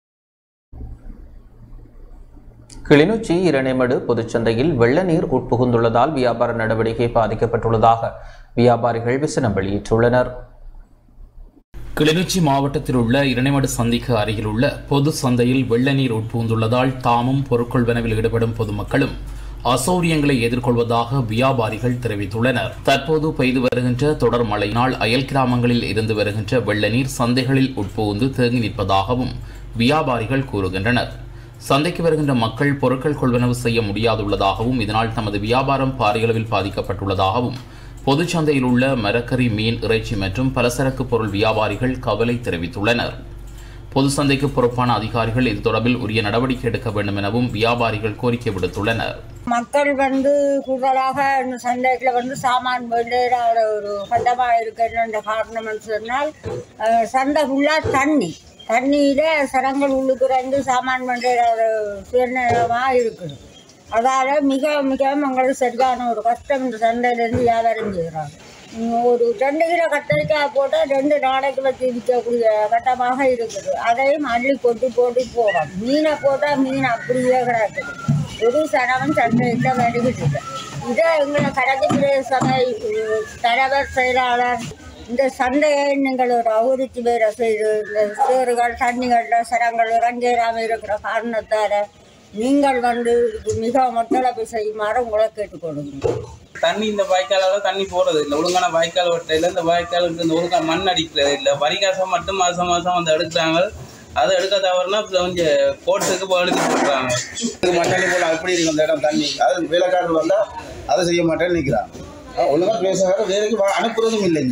கிளிநொச்சி இரணைமடு பொதுச்சந்தையில் வெள்ள நீர் உட்புகுந்துள்ளதால் வியாபார நடவடிக்கை பாதிக்கப்பட்டுள்ளதாக வியாபாரிகள் விசனம் வெளியிட்டுள்ளனர் கிளிநொச்சி மாவட்டத்தில் உள்ள இரணைமடு சந்திக்கு அருகில் உள்ள பொது சந்தையில் வெள்ள நீர் உட்புகுந்துள்ளதால் தாமும் பொருட்கொள்வனவில் ஈடுபடும் பொதுமக்களும் அசௌரியங்களை எதிர்கொள்வதாக வியாபாரிகள் தெரிவித்துள்ளனர் தற்போது பெய்து வருகின்ற தொடர் மழையினால் அயல் கிராமங்களில் இருந்து வருகின்ற வெள்ள நீர் சந்தைகளில் உட்புகுந்து தேங்கி நிற்பதாகவும் வியாபாரிகள் கூறுகின்றனர் சந்தைக்கு வருகின்ற மக்கள் பொருட்கள் கொள்வனவு செய்ய முடியாதுள்ளதாகவும் இதனால் தமது வியாபாரம் பாரியளவில் பாதிக்கப்பட்டுள்ளதாகவும் பொதுச்சந்தையில் உள்ள மரக்கறி மீன் இறைச்சி மற்றும் பலசரக்கு பொருள் வியாபாரிகள் கவலை தெரிவித்துள்ளனர் பொது சந்தைக்கு பொறுப்பான அதிகாரிகள் இது தொடர்பில் உரிய நடவடிக்கை எடுக்க வேண்டும் எனவும் வியாபாரிகள் கோரிக்கை விடுத்துள்ளனர் மக்கள் வந்து கூடுதலாக இந்த சந்தையில் வந்து சாமான் வேண்டுகிற ஒரு கட்டமாக இருக்கிற காரணம் சொன்னால் அஹ், சந்தை ஃபுல்லாக தண்ணி தண்ணியில் சரங்கள் உள்ளுக்குறந்து சாமான் வேண்டுகிற ஒரு சுயநலமாக இருக்குது அதால் மிக மிக எங்களுக்கு சரியான ஒரு கஷ்டம் இந்த சந்தையிலேருந்து வியாபாரம் செய்கிறாங்க உம், ஒரு ரெண்டு கிலோ கத்திரிக்காய் போட்டால் ரெண்டு நாளைக்கு வச்சு விற்கக்கூடிய கட்டமாக இருக்குது அதையும் அள்ளி கொண்டு போட்டு போகிறோம் மீனை போட்டால் மீன் அப்படியே கிடக்குது ஒரு சனவன் சந்தையில் வருகிறது இதை எங்களை கரக பிரதேச தலைவர் செயலாளர் இந்த சந்தையை நீங்கள் ஒரு அபிவிருத்தி வேற செய்து இந்த சேறுகள் தண்ணிகளில் சரங்கள் இறங்கேறாமல் இருக்கிற காரணத்தால் நீங்கள் வந்து இதுக்கு மிக ஒத்துழைப்பு செய்யுமாறு உங்களை கேட்டுக்கொள்ளுங்க தண்ணி இந்த வாய்க்காலால தண்ணி போறது இல்லை ஒழுங்கான வாய்க்கால் வெட்டையில் இந்த வாய்க்காலுக்கு இந்த ஒழுங்கா மண் அடிக்கிறது இல்லை வரிகாசம் மட்டும் மாதம் மாதம் வந்து எடுக்கிறாங்க அதை எடுக்க தவறுனா கொஞ்சம் கோர்ட்டுக்கு போய் எழுதி போட்டுறாங்க மண்ணி போல அப்படி இருக்கும் அந்த இடம் தண்ணி அது வேலைக்காரர்கள் வந்தால் அதை செய்ய மாட்டேன்னு நிற்கிறாங்க ஒழுங்காக பேசுகிற வேலைக்கு வா- அனுப்புறதும் இல்லைங்க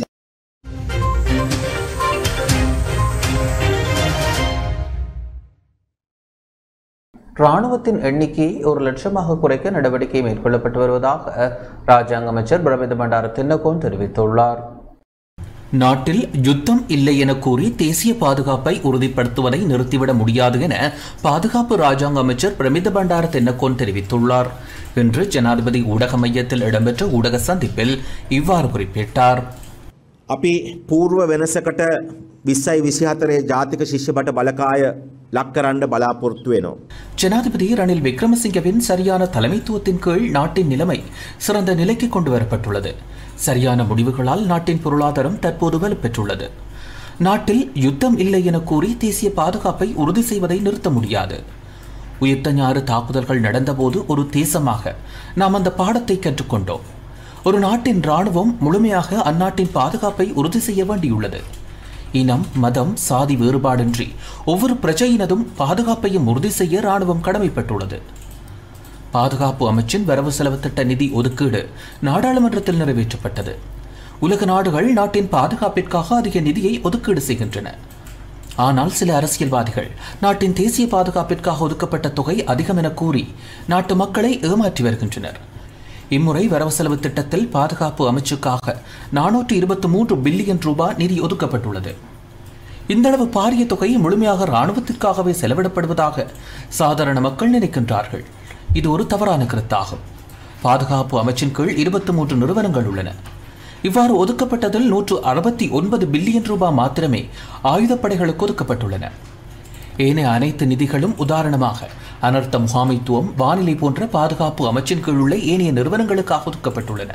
ராணுவத்தின் எண்ணிக்கையை ஒரு லட்சமாக குறைக்க நடவடிக்கை மேற்கொள்ளப்பட்டு வருவதாக ராஜாங்க அமைச்சர் பிரமித பண்டார தின்னகோன் தெரிவித்துள்ளார் நாட்டில் யுத்தம் இல்லை என கூறி தேசிய பாதுகாப்பை உறுதிப்படுத்துவதை நிறுத்திவிட முடியாது என பாதுகாப்பு ராஜாங்க அமைச்சர் பிரமித பண்டார தென்னக்கோன் தெரிவித்துள்ளார் இன்று ஜனாதிபதி ஊடக மையத்தில் இடம்பெற்ற ஊடக சந்திப்பில் இவ்வாறு குறிப்பிட்டார் අපි පූර්ව වෙනසකට විස්සයි විසිහතරේ ජාතික ශිෂ්‍ය බට බලකාය ලක් කරන්න බලාපොරොත්තු වෙනවා. ஜனாதிபதி ரணில் விக்ரமசிங்கவின் சரியான தலைமைத்துவத்தின் கீழ் நாட்டின் நிலைமை சிறந்த நிலைக்கு கொண்டு வரப்பட்டுள்ளது சரியான முடிவுகளால் நாட்டின் பொருளாதாரம் தற்போது வலுப்பெற்றுள்ளது நாட்டில் யுத்தம் இல்லை என கூறி தேசிய பாதுகாப்பை உறுதி செய்வதை நிறுத்த முடியாது உயிர்த்த ஞாறு தாக்குதல்கள் நடந்தபோது ஒரு தேசமாக நாம் அந்த பாடத்தை கற்றுக்கொண்டோம் ஒரு நாட்டின் ராணுவம் முழுமையாக அந்நாட்டின் பாதுகாப்பை உறுதி செய்ய வேண்டியுள்ளது இனம் மதம் சாதி வேறுபாடின்றி ஒவ்வொரு பிரஜையினதும் பாதுகாப்பையும் உறுதி செய்ய ராணுவம் கடமைப்பட்டுள்ளது பாதுகாப்பு அமைச்சின் வரவு செலவு திட்ட நிதி ஒதுக்கீடு நாடாளுமன்றத்தில் நிறைவேற்றப்பட்டது உலக நாடுகள் நாட்டின் பாதுகாப்பிற்காக அதிக நிதியை ஒதுக்கீடு செய்கின்றன ஆனால் சில அரசியல்வாதிகள் நாட்டின் தேசிய பாதுகாப்பிற்காக ஒதுக்கப்பட்ட தொகை அதிகம் என கூறி நாட்டு மக்களை ஏமாற்றி வருகின்றனர் இம்முறை வரவு செலவு திட்டத்தில் பாதுகாப்பு அமைச்சுக்காக நானூற்று இருபத்தி மூன்று பில்லியன் ரூபாய் நிதி ஒதுக்கப்பட்டுள்ளது இந்தளவு பாரிய தொகை முழுமையாக இராணுவத்திற்காகவே செலவிடப்படுவதாக சாதாரண மக்கள் நினைக்கின்றார்கள் இது ஒரு தவறான கருத்தாகும் பாதுகாப்பு அமைச்சின் கீழ் இருபத்தி மூன்று நிறுவனங்கள் உள்ளன இவ்வாறு ஒதுக்கப்பட்டதில் நூற்று அறுபத்தி ஒன்பது பில்லியன் ரூபாய் மாத்திரமே ஆயுதப்படைகளுக்கு ஒதுக்கப்பட்டுள்ளன ஏனைய அனைத்து நிதிகளும் உதாரணமாக அனர்த்த முகாமைத்துவம் வானிலை போன்ற பாதுகாப்பு அமைச்சின் கீழ் உள்ள ஏனைய நிறுவனங்களுக்காக ஒதுக்கப்பட்டுள்ளன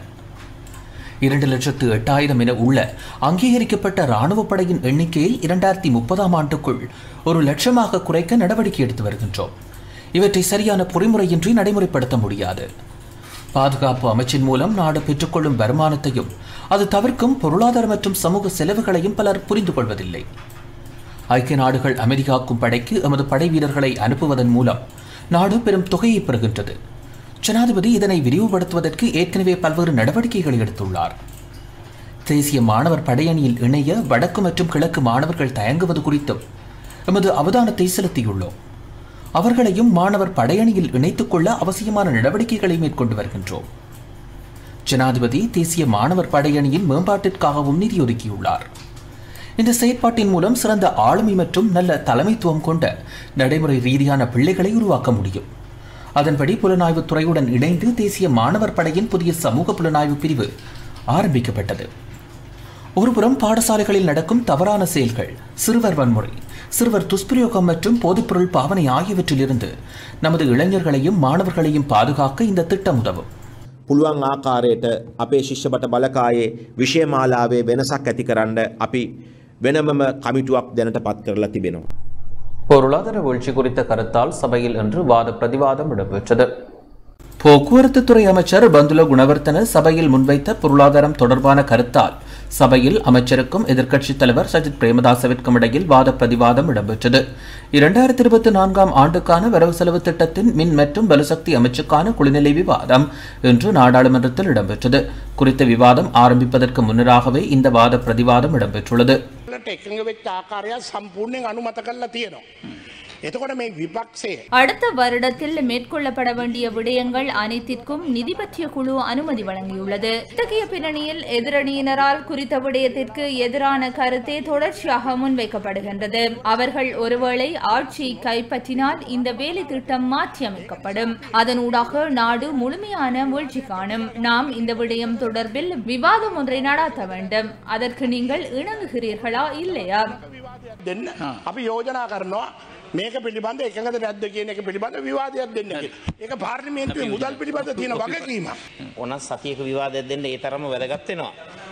இரண்டு லட்சத்து எட்டாயிரம் என உள்ள அங்கீகரிக்கப்பட்ட இராணுவ படையின் எண்ணிக்கையை இரண்டாயிரத்தி முப்பதாம் ஆண்டுக்குள் ஒரு லட்சமாக குறைக்க நடவடிக்கை எடுத்து வருகின்றோம் இவற்றை சரியான பொறிமுறையின்றி நடைமுறைப்படுத்த முடியாது பாதுகாப்பு அமைச்சின் மூலம் நாடு பெற்றுக்கொள்ளும் வருமானத்தையும் அது தவிர்க்கும் பொருளாதார மற்றும் சமூக செலவுகளையும் பலர் புரிந்து கொள்வதில்லை ஐக்கிய நாடுகள் அமைதிகாக்கும் படைக்கு எமது படை வீரர்களை அனுப்புவதன் மூலம் நாடு பெரும் தொகையை பெறுகின்றது ஜனாதிபதி இதனை விரிவுபடுத்துவதற்கு ஏற்கனவே பல்வேறு நடவடிக்கைகளை எடுத்துள்ளார் தேசிய மாணவர் படையணியில் இணைய வடக்கு மற்றும் கிழக்கு மாணவர்கள் தயங்குவது குறித்தும் எமது அவதானத்தை செலுத்தியுள்ளோம் அவர்களையும் மாணவர் படையணியில் இணைத்துக் கொள்ள அவசியமான நடவடிக்கைகளை மேற்கொண்டு வருகின்றோம் ஜனாதிபதி தேசிய மாணவர் படையணியின் மேம்பாட்டிற்காகவும் நிதி ஒதுக்கியுள்ளார் இந்த செயற்பாட்டின் மூலம் சிறந்த ஆளுமை மற்றும் நல்ல தலைமைத்துவம் கொண்ட நடைமுறை ரீதியான பிள்ளைகளை உருவாக்க முடியும் அதன்படி புலனாய்வுத் துறையுடன் இணைந்து தேசிய மாணவர் படையின் புதிய சமூக புலனாய்வு பிரிவு ஆரம்பிக்கப்பட்டது ஒருபுறம் பாடசாலைகளில் நடக்கும் தவறான செயல்கள் சிறுவர் வன்முறை சிறுவர் துஷ்பிரயோகம் மற்றும் போதைப்பொருள் பாவனை ஆகியவற்றிலிருந்து நமது இளைஞர்களையும் மாணவர்களையும் பாதுகாக்க இந்த திட்டம் உதவும் පුළුවන් ආකාරයට අපේ ශිෂ්‍යපට බලකායේ විෂයමාලාවේ වෙනසක් ඇති කරන්න අපි වෙනමම කමිටුවක් දැනට පත් කරලා තිබෙනවා. பொருளாதார வீழ்ச்சி குறித்த கருத்தால் சபையில் இன்று வாத பிரதிவாதம் இடம்பெற்றது போக்குவரத்து துறை அமைச்சர் பந்துல குணவர்த்தன சபையில் முன்வைத்த பொருளாதாரம் தொடர்பான கருத்தால் சபையில் அமைச்சருக்கும் எதிர்க்கட்சித் தலைவர் சஜித் பிரேமதாசவிற்கும் இடையில் வாத பிரதிவாதம் இடம்பெற்றது இரண்டாயிரத்தி இருபத்தி நான்காம் ஆண்டுக்கான வரவு செலவு திட்டத்தின் மின் மற்றும் பலுசக்தி அமைச்சுக்கான குளிநிலை விவாதம் இன்று நாடாளுமன்றத்தில் இடம்பெற்றது குறித்த விவாதம் ஆரம்பிப்பதற்கு முன்னராகவே இந்த வாத பிரதிவாதம் இடம்பெற்றுள்ளது ට එකඟ වෙච්ච ආකාරයක් සම්පූර්ණයෙන් අනුමත කරලා තියෙනවා. එතකොට මේ විපක්ෂය அடுத்த வருடத்தில் மேற்கொள்ளப்பட வேண்டிய விடயங்கள் அனைத்திற்கும் நிதி பற்றிய குழு அனுமதி வழங்கியுள்ளது இத்தகைய பின்னணியில் எதிரணியினரால் குறித்த விடயத்திற்கு எதிரான கருத்தே தொடர்ச்சியாக முன்வைக்கப்படுகின்றது அவர்கள் ஒருவேளை ஆட்சியை கைப்பற்றினால் இந்த வேலை திட்டம் மாற்றியமைக்கப்படும் அதனூடாக நாடு முழுமையான வீழ்ச்சி காணும் நாம் இந்த விடயம் தொடர்பில் விவாதம் ஒன்றை நடாத்த வேண்டும் அதற்கு நீங்கள் இணங்குகிறீர்களா இல்லையா දෙන්න අපි යෝජනා කරනවා මේක පිළිබඳ එකඟද නැද්ද කියන එක පිළිබඳ විවාදයක් දෙන්න කියලා. ඒක පාර්ලිමේන්තුවේ මුදල් පිළිබඳ තියෙන වගකීමක්. ඕනත් සතියක විවාදයක් දෙන්න ඒ තරම වැදගත් වෙනවා.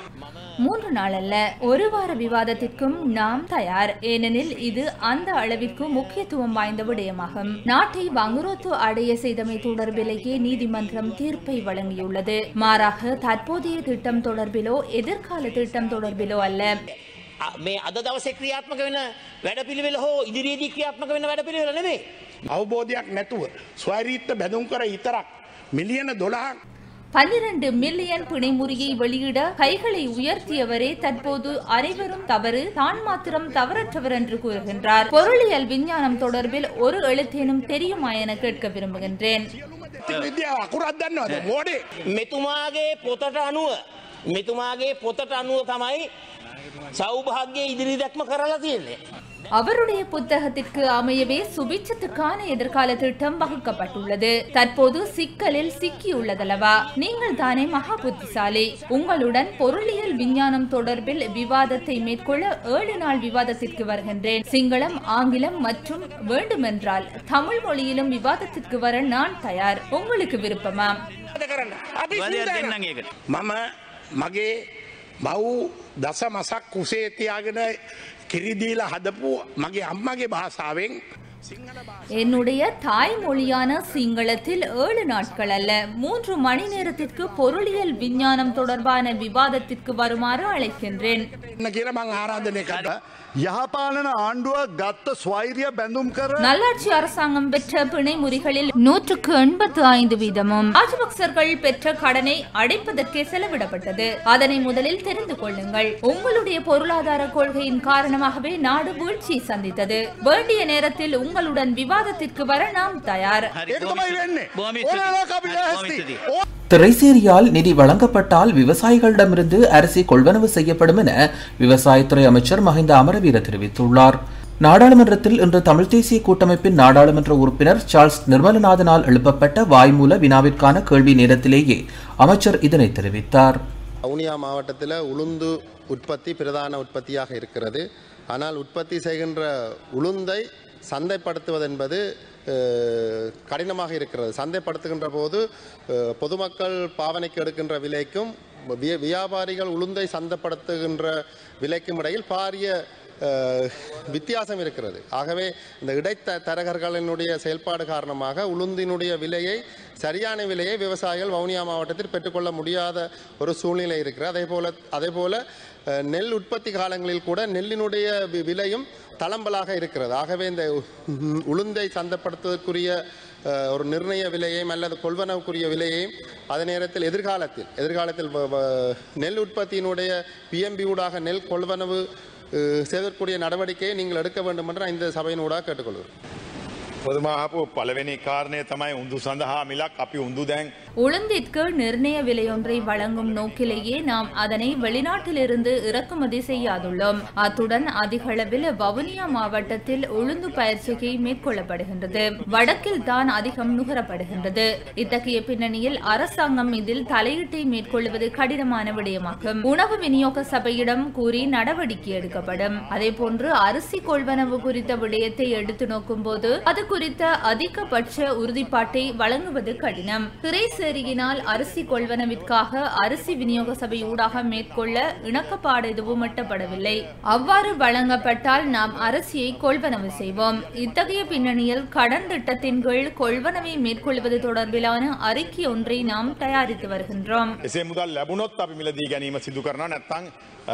மூன்று நாள் அல்ல ஒரு வார விவாதத்திற்கும் நாம் தயார் ஏனெனில் இது அந்த அளவிற்கு முக்கியத்துவம் வாய்ந்த விடயமாகும் நாட்டை வங்குரோத்து அடைய செய்தமை தொடர்பிலேயே நீதிமன்றம் தீர்ப்பை வழங்கியுள்ளது மாறாக தற்போதைய திட்டம் தொடர்பிலோ எதிர்கால திட்டம் தொடர்பிலோ அல்ல අ- මේ අද දවසේ ක්‍රියාත්මක වෙන වැඩපිළිවෙල හෝ ඉදිරියේදී ක්‍රියාත්මක වෙන වැඩපිළිවෙල නෙවෙයි. අවබෝධයක් නැතුව ස්වෛරීත්ත බැඳුම් කර ඉතරක් මිලියන දොළහක් பன்னிரண்டு மில்லியன் பிணைமுறியை வெளியிட கைகளை உயர்த்தியவரே தற்போது அனைவரும் தவறு தான் மாத்திரம் தவறற்றவர் என்று கூறுகின்றார் பொருளியல் விஞ்ஞானம் தொடர்பில் ஒரு எழுத்தேனும் தெரியுமா என கேட்க விரும்புகின்றேன் විද්‍යාව අකුරක් දන්නවද මෝඩේ මෙතුමාගේ පොතට අනුව මෙතුමාගේ පොතට අනුව තමයි සෞභාග්‍ය ඉදිරි දැක්ම කරලා තියෙන්නේ. அவருடைய புத்தகத்திற்கு அமையவே சுபிட்சத்துக்கான எதிர்கால திட்டம் வகுக்கப்பட்டுள்ளது தற்போது சிக்கலில் சிக்கியுள்ளதல்லவா நீங்கள் தானே மகா புத்திசாலி உங்களுடன் பொருளியல் விஞ்ஞானம் தொடர்பில் விவாதத்தை மேற்கொள்ள ஏழு நாள் விவாதத்திற்கு வருகின்றேன் சிங்களம் ஆங்கிலம் மற்றும் வேண்டுமென்றால் தமிழ் மொழியிலும் விவாதத்திற்கு வர நான் தயார் உங்களுக்கு விருப்பமா අපි මම මගේ මව් දස මසක් කුසේ තියාගෙන කිරිදීල හදපු මගේ අම්මගේ භාෂාවෙන් என்னுடைய தாய்மொழியான சிங்களத்தில் ஏழு நாட்கள் அல்ல மூன்று மணி நேரத்திற்கு பொருளியல் விஞ்ஞானம் தொடர்பான விவாதத்திற்கு வருமாறு அழைக்கின்றேன் කියල මං ආරාධනය කට යහපාලන ආණ්ඩුව ගත්ත ස්වෛරිය බැඳුම් කර நல்லாட்சி அரசாங்கம் பெற்ற பிணை முறிகளில் நூற்றுக்கு எண்பத்து ஐந்து வீதமும் ராஜபக்சர்கள் பெற்ற கடனை அடைப்பதற்கே செலவிடப்பட்டது அதனை முதலில் தெரிந்து கொள்ளுங்கள் உங்களுடைய பொருளாதார கொள்கையின் காரணமாகவே நாடு வீழ்ச்சியை சந்தித்தது வேண்டிய நேரத்தில் உங்களுடன் விவாதத்திற்கு வர நாம் தயார் திரைசேரியால் நிதி வழங்கப்பட்டால் விவசாயிகளிடமிருந்து அரிசி கொள்வனவு செய்யப்படும் என விவசாயத்துறை அமைச்சர் மஹிந்த அமரவீர தெரிவித்துள்ளார் நாடாளுமன்றத்தில் இன்று தமிழ் தேசிய கூட்டமைப்பின் நாடாளுமன்ற உறுப்பினர் சார்ல்ஸ் நிர்மலநாதனால் எழுப்பப்பட்ட வாய்மூல வினாவிற்கான கேள்வி நேரத்திலேயே அமைச்சர் இதனை தெரிவித்தார் வவுனியா மாவட்டத்தில் உளுந்து உற்பத்தி பிரதான உற்பத்தியாக இருக்கிறது ஆனால் உற்பத்தி செய்கின்ற உளுந்தை சந்தைப்படுத்துவது என்பது அஹ், கடினமாக இருக்கிறது சந்தைப்படுத்துகின்ற போது அஹ், பொதுமக்கள் பாவனைக்கு எடுக்கின்ற விலைக்கும் விய- வியாபாரிகள் உளுந்தை சந்தைப்படுத்துகின்ற விலைக்கும் இடையில் பாரிய அஹ், வித்தியாசம் இருக்கிறது ஆகவே இந்த இடைத்த தரகர்களினுடைய செயல்பாடு காரணமாக உளுந்தினுடைய விலையை சரியான விலையை விவசாயிகள் வவுனியா மாவட்டத்தில் பெற்றுக்கொள்ள முடியாத ஒரு சூழ்நிலை இருக்கிறது அதே போல அதே போல அஹ், நெல் உற்பத்தி காலங்களில் கூட நெல்லினுடைய வி- விலையும் தளம்பலாக இருக்கிறது ஆகவே இந்த உ- உளுந்தை சந்தைப்படுத்துவதற்குரிய அஹ், ஒரு நிர்ணய விலையையும் அல்லது கொள்வனவுக்குரிய விலையையும் அதே நேரத்தில் எதிர்காலத்தில் எதிர்காலத்தில் வ- வ- நெல் உற்பத்தியினுடைய பிஎம்பி ஊடாக நெல் கொள்வனவு அஹ், செய்வதற்குரிய நடவடிக்கையை நீங்கள் எடுக்க வேண்டும் என்று நான் இந்த சபையினூடாக கேட்டுக்கொள்கிறேன் පොදමාපු පළවෙනි කාරණය තමයි උන්දු සඳහා මිලක් අපි උන්දු දැන් உளுந்திற்கு நிர்ணய விலையொன்றை வழங்கும் நோக்கிலேயே நாம் அதனை வெளிநாட்டிலிருந்து இறக்குமதி செய்யாதுள்ளோம் அத்துடன் அதிக அளவில் வவுனியா மாவட்டத்தில் உளுந்து பயிற்சிகை மேற்கொள்ளப்படுகின்றது வடக்கில் தான் அதிகம் நுகரப்படுகின்றது இத்தகைய பின்னணியில் அரசாங்கம் இதில் தலையீட்டை மேற்கொள்வது கடினமான விடயமாகும் உணவு விநியோக சபையிடம் கூறி நடவடிக்கை எடுக்கப்படும் அதேபோன்று அரிசி கொள்வனவு குறித்த விடயத்தை எடுத்து நோக்கும் போது அது குறித்த அதிகபட்ச உறுதிப்பாட்டை வழங்குவது கடினம் திரைசேரியினால் அரிசி கொள்வனவிற்காக அரிசி விநியோக சபை ஊடாக மேற்கொள்ள இணக்கப்பாடு எதுவும் எட்டப்படவில்லை அவ்வாறு வழங்கப்பட்டால் நாம் அரிசியை கொள்வனவு செய்வோம் இத்தகைய பின்னணியில் கடன் திட்டத்தின் கீழ் கொள்வனவை மேற்கொள்வது தொடர்பிலான அறிக்கை ஒன்றை நாம் தயாரித்து வருகின்றோம் එසේ මුදල් ලැබුණොත් අපි මිලදී ගැනීම සිදු කරන නැත්තං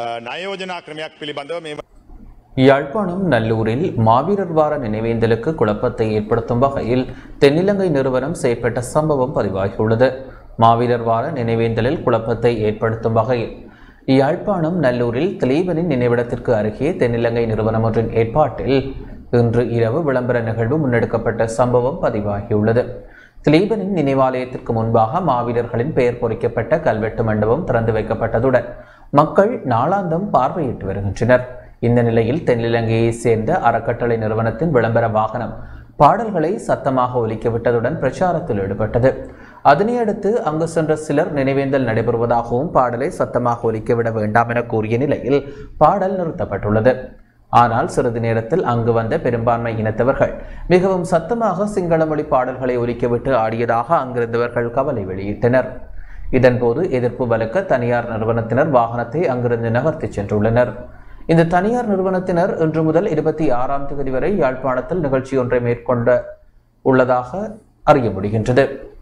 නයෝජනා ක්‍රමයක් පිළිබඳව මේ யாழ்ப்பாணம் நல்லூரில் மாவீரர் வார நினைவேந்தலுக்கு குழப்பத்தை ஏற்படுத்தும் வகையில் தென்னிலங்கை நிறுவனம் செயற்பட்ட சம்பவம் பதிவாகியுள்ளது மாவீரர் வார நினைவேந்தலில் குழப்பத்தை ஏற்படுத்தும் வகையில் யாழ்ப்பாணம் நல்லூரில் திலீபனின் நினைவிடத்திற்கு அருகே தென்னிலங்கை நிறுவனம் ஒன்றின் ஏற்பாட்டில் இன்று இரவு விளம்பர நிகழ்வு முன்னெடுக்கப்பட்ட சம்பவம் பதிவாகியுள்ளது திலீபனின் நினைவாலயத்திற்கு முன்பாக மாவீரர்களின் பெயர் பொறிக்கப்பட்ட கல்வெட்டு மண்டபம் திறந்து வைக்கப்பட்டதுடன் மக்கள் நாளாந்தம் பார்வையிட்டு வருகின்றனர் இந்த நிலையில் தென்னிலங்கையை சேர்ந்த அறக்கட்டளை நிறுவனத்தின் விளம்பர வாகனம் பாடல்களை சத்தமாக ஒலிக்கவிட்டதுடன் பிரச்சாரத்தில் ஈடுபட்டது அதனை அடுத்து அங்கு சென்ற சிலர் நினைவேந்தல் நடைபெறுவதாகவும் பாடலை சத்தமாக ஒலிக்கவிட வேண்டாம் என கூறிய நிலையில் பாடல் நிறுத்தப்பட்டுள்ளது ஆனால் சிறிது நேரத்தில் அங்கு வந்த பெரும்பான்மை இனத்தவர்கள் மிகவும் சத்தமாக சிங்கள மொழி பாடல்களை ஒலிக்கவிட்டு ஆடியதாக அங்கிருந்தவர்கள் கவலை வெளியிட்டனர் இதன்போது எதிர்ப்பு வலுக்க தனியார் நிறுவனத்தினர் வாகனத்தை அங்கிருந்து நகர்த்திச் சென்றுள்ளனர் இந்த தனியார் நிறுவனத்தினர் இன்று முதல் இருபத்தி ஆறாம் தேதி வரை யாழ்ப்பாணத்தில் நிகழ்ச்சி ஒன்றை மேற்கொண்ட உள்ளதாக அறிய முடிகின்றது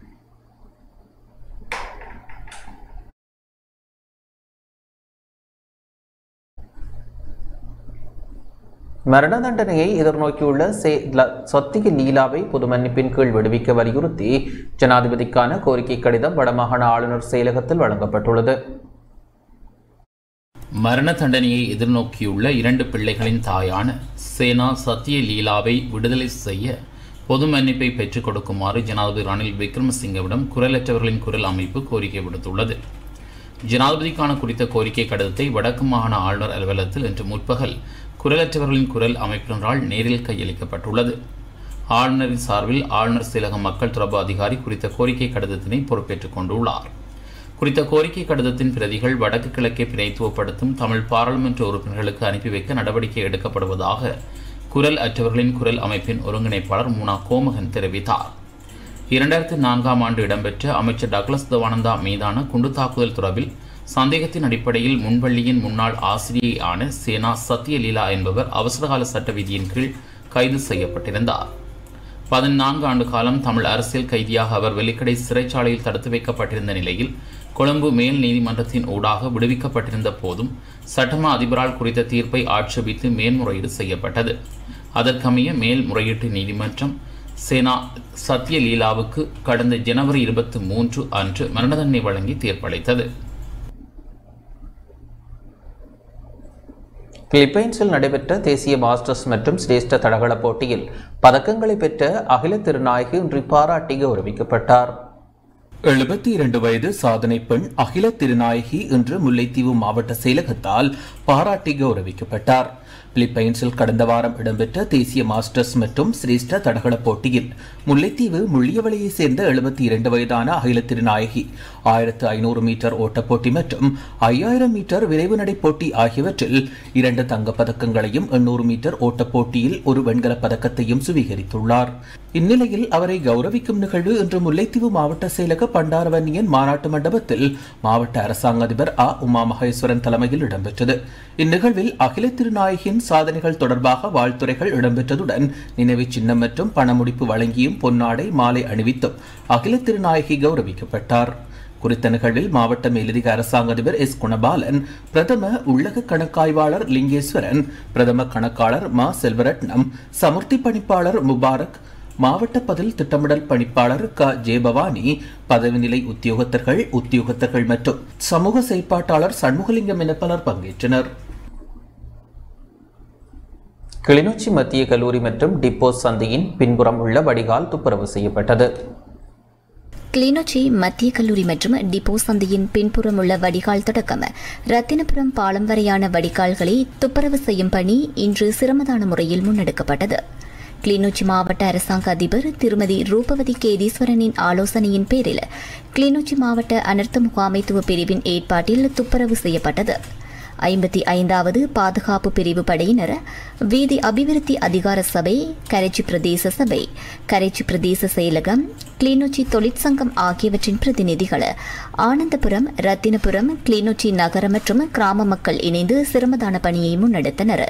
மரண தண்டனையை எதிர்நோக்கியுள்ள சே ல- சொத்திகை லீலாவை பொது மன்னிப்பின் கீழ் விடுவிக்க வலியுறுத்தி ஜனாதிபதிக்கான கோரிக்கை கடிதம் வடமாகாண ஆளுநர் செயலகத்தில் வழங்கப்பட்டுள்ளது மரண தண்டனையை எதிர்நோக்கியுள்ள இரண்டு பிள்ளைகளின் தாயான சேனா சத்ய லீலாவை விடுதலை செய்ய பொது மன்னிப்பை பெற்றுக் கொடுக்குமாறு ஜனாதிபதி ரணில் விக்ரமசிங்கவிடம் குரலற்றவர்களின் குரல் அமைப்பு கோரிக்கை விடுத்துள்ளது ஜனாதிபதிக்கான குறித்த கோரிக்கை கடிதத்தை வடக்கு மாகாண ஆளுநர் அலுவலகத்தில் இன்று முற்பகல் குரலற்றவர்களின் குரல் அமைப்பினரால் நேரில் கையளிக்கப்பட்டுள்ளது ஆளுநரின் சார்பில் ஆளுநர் செயலக மக்கள் தொடர்பு அதிகாரி குறித்த கோரிக்கை கடிதத்தினை பொறுப்பேற்றுக் கொண்டுள்ளார் குறித்த கோரிக்கை கடிதத்தின் பிரதிகள் வடக்கு கிழக்கை பிணைத்துவப்படுத்தும் தமிழ் பாராளுமன்ற உறுப்பினர்களுக்கு அனுப்பி வைக்க நடவடிக்கை எடுக்கப்படுவதாக குரல் அற்றவர்களின் குரல் அமைப்பின் ஒருங்கிணைப்பாளர் முனா கோமகன் தெரிவித்தார் இரண்டாயிரத்தி நான்காம் ஆண்டு இடம்பெற்ற அமைச்சர் டக்ளஸ் தவானந்தா மீதான குண்டு தாக்குதல் தொடர்பில் சந்தேகத்தின் அடிப்படையில் முன்பள்ளியின் முன்னாள் ஆசிரியையான சேனா சத்யலீலா என்பவர் அவசரகால சட்ட விதியின் கீழ் கைது செய்யப்பட்டிருந்தார் பதினான்கு ஆண்டு காலம் தமிழ் அரசியல் கைதியாக அவர் வெள்ளிக்கடை சிறைச்சாலையில் தடுத்து வைக்கப்பட்டிருந்த நிலையில் கொழும்பு மேல் நீதிமன்றத்தின் ஊடாக விடுவிக்கப்பட்டிருந்த போதும் சட்டமா அதிபரால் குறித்த தீர்ப்பை ஆட்சேபித்து மேல்முறையீடு செய்யப்பட்டது அதற்கமைய மேல்முறையீட்டு நீதிமன்றம் சேனா சத்யலீலாவுக்கு கடந்த ஜனவரி இருபத்தி மூன்று அன்று மரண தண்டனை வழங்கி தீர்ப்பளித்தது பிலிப்பைன்ஸில் நடைபெற்ற தேசிய மாஸ்டர்ஸ் மற்றும் சிரேஷ்ட தடகள போட்டியில் பதக்கங்களை பெற்ற அகில திருநாயகி இன்று பாராட்டி கௌரவிக்கப்பட்டார் எழுபத்தி இரண்டு வயது சாதனை பெண் அகில திருநாயகி இன்று முல்லைத்தீவு மாவட்ட செயலகத்தால் பாராட்டி கௌரவிக்கப்பட்டார் பிலிப்பைன்ஸில் கடந்த வாரம் இடம்பெற்ற தேசிய மாஸ்டர்ஸ் மற்றும் சிரேஷ்ட தடகள போட்டியில் முல்லைத்தீவு முள்ளியவளையை சேர்ந்த எழுபத்தி இரண்டு வயதான அகில திருநாயகி ஆயிரத்து ஐநூறு மீட்டர் ஓட்டப்போட்டி மற்றும் ஐயாயிரம் மீட்டர் விரைவு நடை போட்டி ஆகியவற்றில் இரண்டு தங்கப் பதக்கங்களையும் எண்ணூறு மீட்டர் ஓட்டப்போட்டியில் ஒரு வெண்கலப் பதக்கத்தையும் சுவீகரித்துள்ளார் இந்நிலையில் அவரை கௌரவிக்கும் நிகழ்வு இன்று முல்லைத்தீவு மாவட்ட செயலக பண்டாரவன்னியன் மாநாட்டு மண்டபத்தில் மாவட்ட அரசாங்க அதிபர் ஆ உமா மகேஸ்வரன் தலைமையில் இடம்பெற்றது இந்நிகழ்வில் அகில திருநாயகியின் சாதனைகள் தொடர்பாக வாழ்த்துறைகள் இடம்பெற்றதுடன் நினைவு சின்னம் மற்றும் பணமுடிப்பு வழங்கியும் பொன்னாடை மாலை அணிவித்தும் அகில திருநாயகி கௌரவிக்கப்பட்டார் குறித்த நிகழ்வில் மாவட்ட மேலதிக அரசாங்க அதிபர் எஸ் குணபாலன் பிரதம உள்ளக கணக்காய்வாளர் லிங்கேஸ்வரன் பிரதம கணக்காளர் மா செல்வரட்னம் சமுர்த்தி பணிப்பாளர் முபாரக் மாவட்ட பதில் திட்டமிடல் பணிப்பாளர் க ஜெயபவானி பதவி நிலை உத்தியோகத்தர்கள் உத்தியோகத்தர்கள் மற்றும் சமூக செயற்பாட்டாளர் சண்முகலிங்கம் என பலர் பங்கேற்றனர் கிளிநொச்சி மத்திய கல்லூரி மற்றும் டிப்போ சந்தையின் பின்புறம் உள்ள வடிகால் துப்புரவு செய்யப்பட்டது கிளிநொச்சி மத்திய கல்லூரி மற்றும் டிப்போ சந்தையின் பின்புறம் உள்ள வடிகால் தொடக்கம் ரத்தினபுரம் பாலம் வரையான வடிகால்களை துப்புரவு செய்யும் பணி இன்று சிரமதான முறையில் முன்னெடுக்கப்பட்டது கிளிநொச்சி மாவட்ட அரசாங்க அதிபர் திருமதி ரூபவதி கேதீஸ்வரனின் ஆலோசனையின் பேரில் கிளிநொச்சி மாவட்ட அனர்த்த முகாமைத்துவ பிரிவின் ஏற்பாட்டில் துப்புரவு செய்யப்பட்டது ஐம்பத்தி ஐந்தாவது பாதுகாப்பு பிரிவு படையினர் வீதி அபிவிருத்தி அதிகார சபை கரைச்சி பிரதேச சபை கரைச்சி பிரதேச செயலகம் கிளிநொச்சி தொழிற்சங்கம் ஆகியவற்றின் பிரதிநிதிகள் ஆனந்தபுரம் ரத்தினபுரம் கிளிநொச்சி நகர மற்றும் கிராம மக்கள் இணைந்து சிரமதான பணியை முன்னெடுத்தனர்